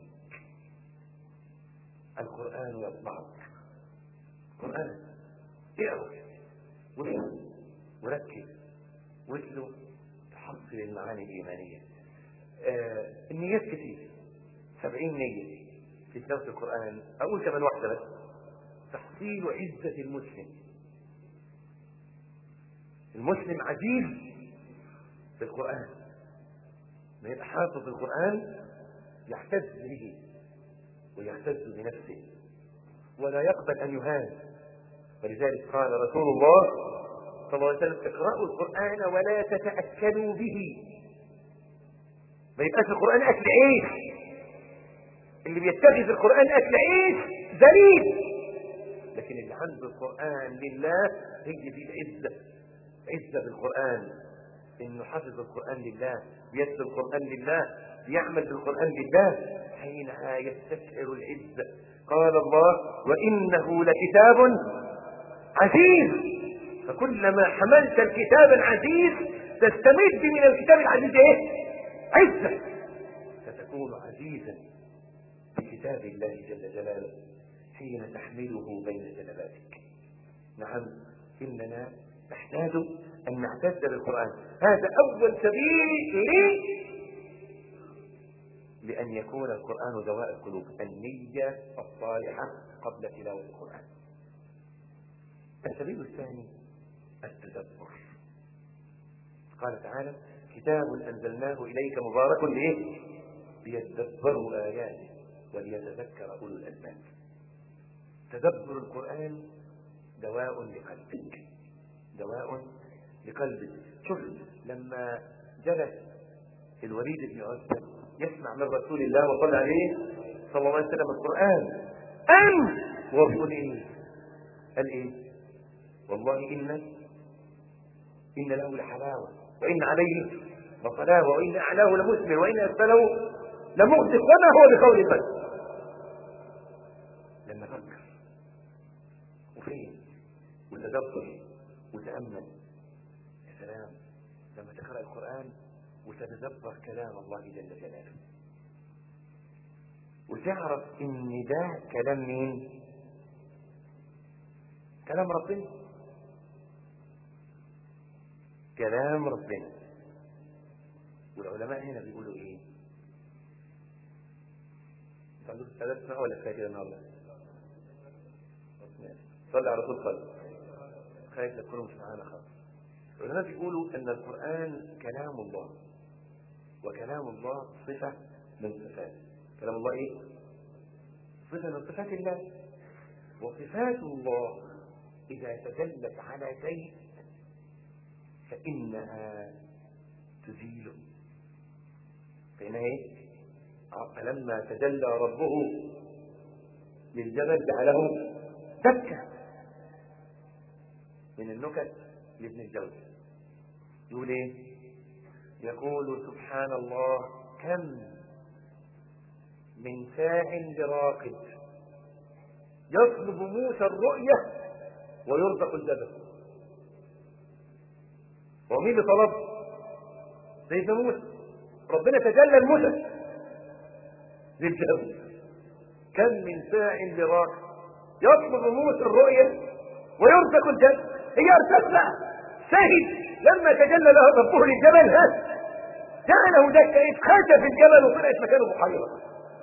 القرآن يطبعك القرآن اقرأ وافهم وركز واتلو تحصل المعاني الإيمانية آه النيات كثير سبعين نية في تلاوة القرآن أقول كمان واحدة بس تحصيل عزة المسلم المسلم عزيز بالقرآن ما يبقى حافظ القرآن يعتز به ويعتز بنفسه ولا يقبل أن يهان ولذلك قال رسول الله صلى الله عليه وسلم اقرأوا القرآن ولا تتأكلوا به ما يبقاش القرآن أكل عيش اللي بيتخذ القرآن أكل عيش ذليل لكن اللي عنده القرآن لله هي دي العزة عزة بالقرآن انه حفظ القرآن لله يتلو القرآن لله يعمل بالقرآن لله حينها يستشعر العزة قال الله وإنه لكتاب عزيز فكلما حملت الكتاب العزيز تستمد من الكتاب العزيز ايه عزة فتكون عزيزا بكتاب الله جل جلاله حين تحمله بين جنباتك نعم إننا نحتاج أن نعتز بالقرآن هذا أول سبيل لي لأن يكون القرآن دواء القلوب النية الصالحة قبل تلاوة القرآن السبيل الثاني التدبر قال تعالى كتاب أنزلناه إليك مبارك لإيه؟ ليتدبروا آياته وليتذكر أولو الألباب تدبر القرآن دواء لقلبك دواء لقلبك شوف لما جلس الوليد بن عتبة يسمع من رسول الله وصلى عليه صلى الله عليه وسلم القرآن أن ويقول إيه قال إيه والله إن إن له لحلاوة وإن عليه لصلاوة وإن أعلاه لمسلم وإن أسفله لمغدق وما هو بقول البشر لما فكر وفين وتدبر وتأمل يا سلام لما تقرأ القرآن وتتدبر كلام الله جل جلاله وتعرف ان ده كلام مين كلام ربنا كلام ربنا والعلماء هنا بيقولوا ايه انت عندكم ثلاث سنة ولا كفايه كده النهارده صلي على رسول صلي خايف تكونوا مش معانا خالص العلماء بيقولوا ان القرآن كلام الله وكلام الله صفة من صفات كلام الله ايه صفة من صفات الله وصفات الله إذا تدلت على شيء فإنها تزيله فإنها ايه فلما تجلى ربه للجبل جعله دكا من النكت لابن الجوزي يقول ايه يقول سبحان الله كم من ساع لراقد يطلب موسى الرؤية ويرزق الجبل ومين اللي طلب سيدنا موسى ربنا تجلى الموسى للجبل كم من ساع لراقد يطلب موسى الرؤية ويرزق الجبل هي ارتفع شهد لما تجلى له ربه للجبل ها جعله دكا اتخشى في الجبل وطلعت مكانه بحيرة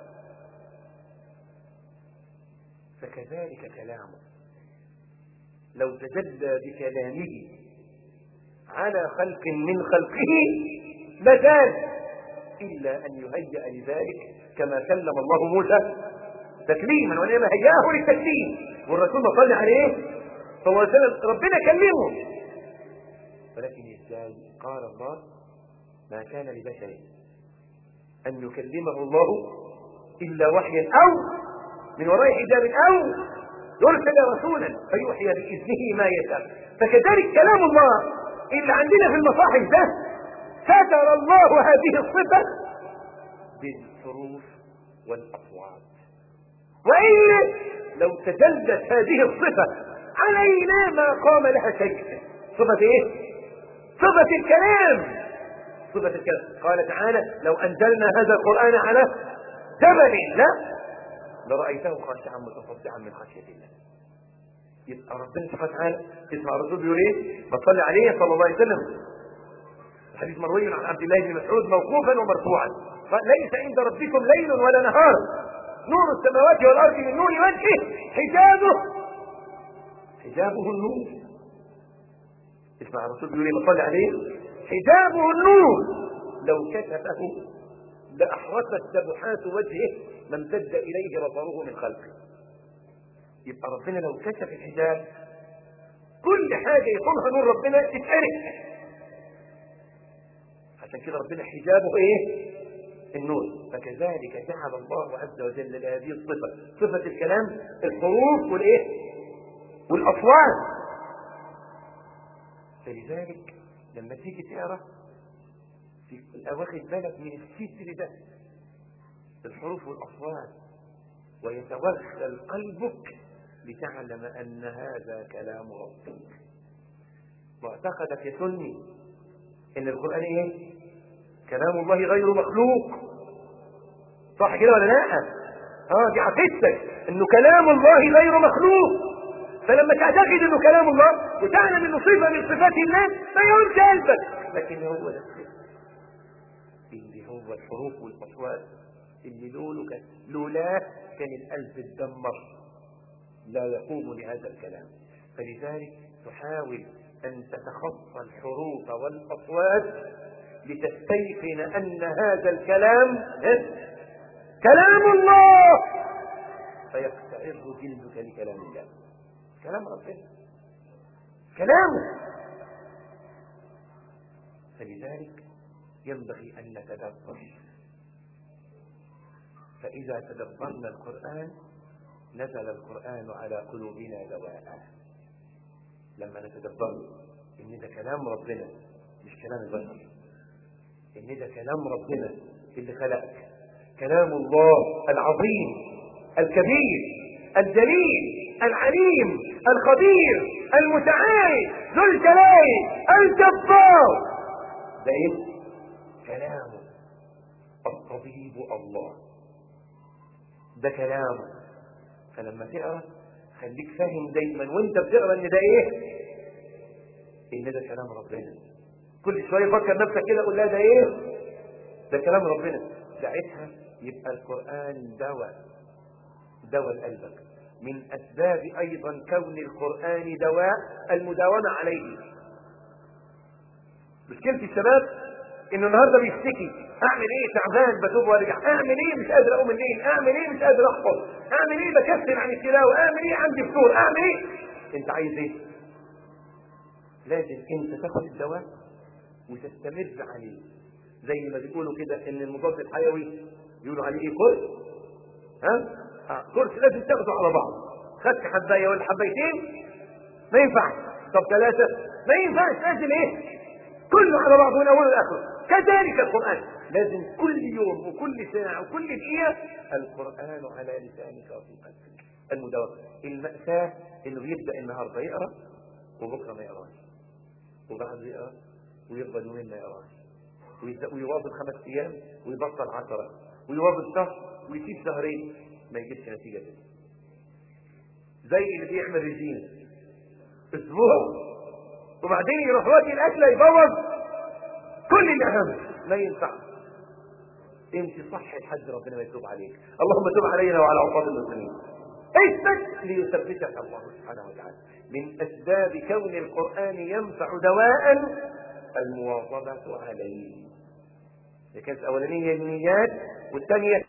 فكذلك كلامه لو تجلى بكلامه على خلق من خلقه لزال إلا أن يهيأ لذلك كما كلم الله موسى تكليما وإنما هيأه للتكليم والرسول صلى عليه صلى الله عليه وسلم ربنا كلمه ولكن ازاي قال الله ما كان لبشر أن يكلمه الله إلا وحيا أو من وراء حجاب أو يرسل رسولا فيوحي بإذنه ما يشاء فكذلك كلام الله اللي عندنا في المصاحف ده ستر الله هذه الصفة بالحروف والأصوات وإلا لو تجلت هذه الصفة علينا ما قام لها شيء صفة ايه صفة الكلام صفة الكلام قال تعالى لو انزلنا هذا القرآن على جبل لا لرأيته خاشعا متصدعا من خشية الله يبقى ربنا سبحانه وتعالى اسمع الرسول بيقول ايه بصلي عليه صلى الله عليه وسلم الحديث مروي عن عبد الله بن مسعود موقوفا ومرفوعا قال ليس عند ربكم ليل ولا نهار نور السماوات والارض من نور وجهه حجابه حجابه النور اسمع الرسول بيقول ايه بصلي عليه حجابه النور لو كشفه لاحرقت سبحات وجهه ما امتد اليه بصره من خلقه يبقى ربنا لو كشف الحجاب كل حاجه يطولها نور ربنا تتحرق عشان كده ربنا حجابه ايه النور فكذلك جعل الله عز وجل لهذه الصفه صفه الكلام الحروف والايه والاصوات فلذلك لما تيجي تقرا واخد بالك من الستر ده الحروف والاصوات ويتوغل قلبك لتعلم ان هذا كلام ربك معتقدك يا سني ان القران ايه كلام الله غير مخلوق صح كده ولا لا اه دي عقيدتك انه كلام الله غير مخلوق فلما تعتقد انه كلام الله وتعلم انه صفه من صفات الله ما يهمش قلبك لكن هو ده اللي هو الحروف والاصوات اللي لوله كان لولاه كان القلب اتدمر لا يقوم لهذا الكلام فلذلك تحاول ان تتخطى الحروف والاصوات لتستيقن ان هذا الكلام كلام الله فيقتعر جلدك لكلام الله كلام ربنا كلامه فلذلك ينبغي ان نتدبر فاذا تدبرنا القران نزل القران على قلوبنا دواء لما نتدبر ان ده كلام ربنا مش كلام البشر ان ده كلام ربنا اللي خلقك كلام الله العظيم الكبير الجليل العليم الخبير المتعال ذو الجلال الجبار ده ايه كلامه الطبيب الله ده كلامه فلما تقرا خليك فاهم دايما وانت بتقرا ان ده ايه ان ده كلام ربنا كل شويه فكر نفسك كده قول لها ده ايه ده كلام ربنا ساعتها يبقى القران دواء دواء لقلبك من اسباب ايضا كون القران دواء المداومه عليه مشكله الشباب انه النهارده بيشتكي اعمل ايه تعبان بتوب وارجع اعمل ايه مش قادر اقوم الليل اعمل ايه مش قادر احفظ اعمل ايه بكسل عن التلاوه اعمل ايه عندي فطور اعمل ايه انت عايز ايه لازم انت تاخد الدواء وتستمر عليه زي ما بيقولوا كده ان المضاد الحيوي بيقولوا عليه ايه كورس ها آه. كورس لازم تاخده على بعض خدت حبايه ولا حبايتين ما ينفعش طب ثلاثه ما ينفعش لازم ايه كله على بعضه من اوله لاخره كذلك القران لازم كل يوم وكل ساعه وكل دقيقه القران على لسانك وفي قلبك المداومه الماساه انه يبدا النهارده يقرا وبكره ما يقراش وبعده يقرا ويفضل يومين ما يقراش ويواظب خمس ايام ويبطل عشرة ويواظب شهر ويسيب شهرين ما يجيبش نتيجه كده زي اللي بيعمل رجيم اسبوع وبعدين يروح واكل اكله يبوظ كل اللي اهم ما ينفع امشي صح لحد ربنا ما يتوب عليك اللهم تب علينا وعلى عصاة المسلمين اثبت ليثبتك الله سبحانه وتعالى من اسباب كون القران ينفع دواء المواظبه عليه كانت الاولانيه النيات والثانيه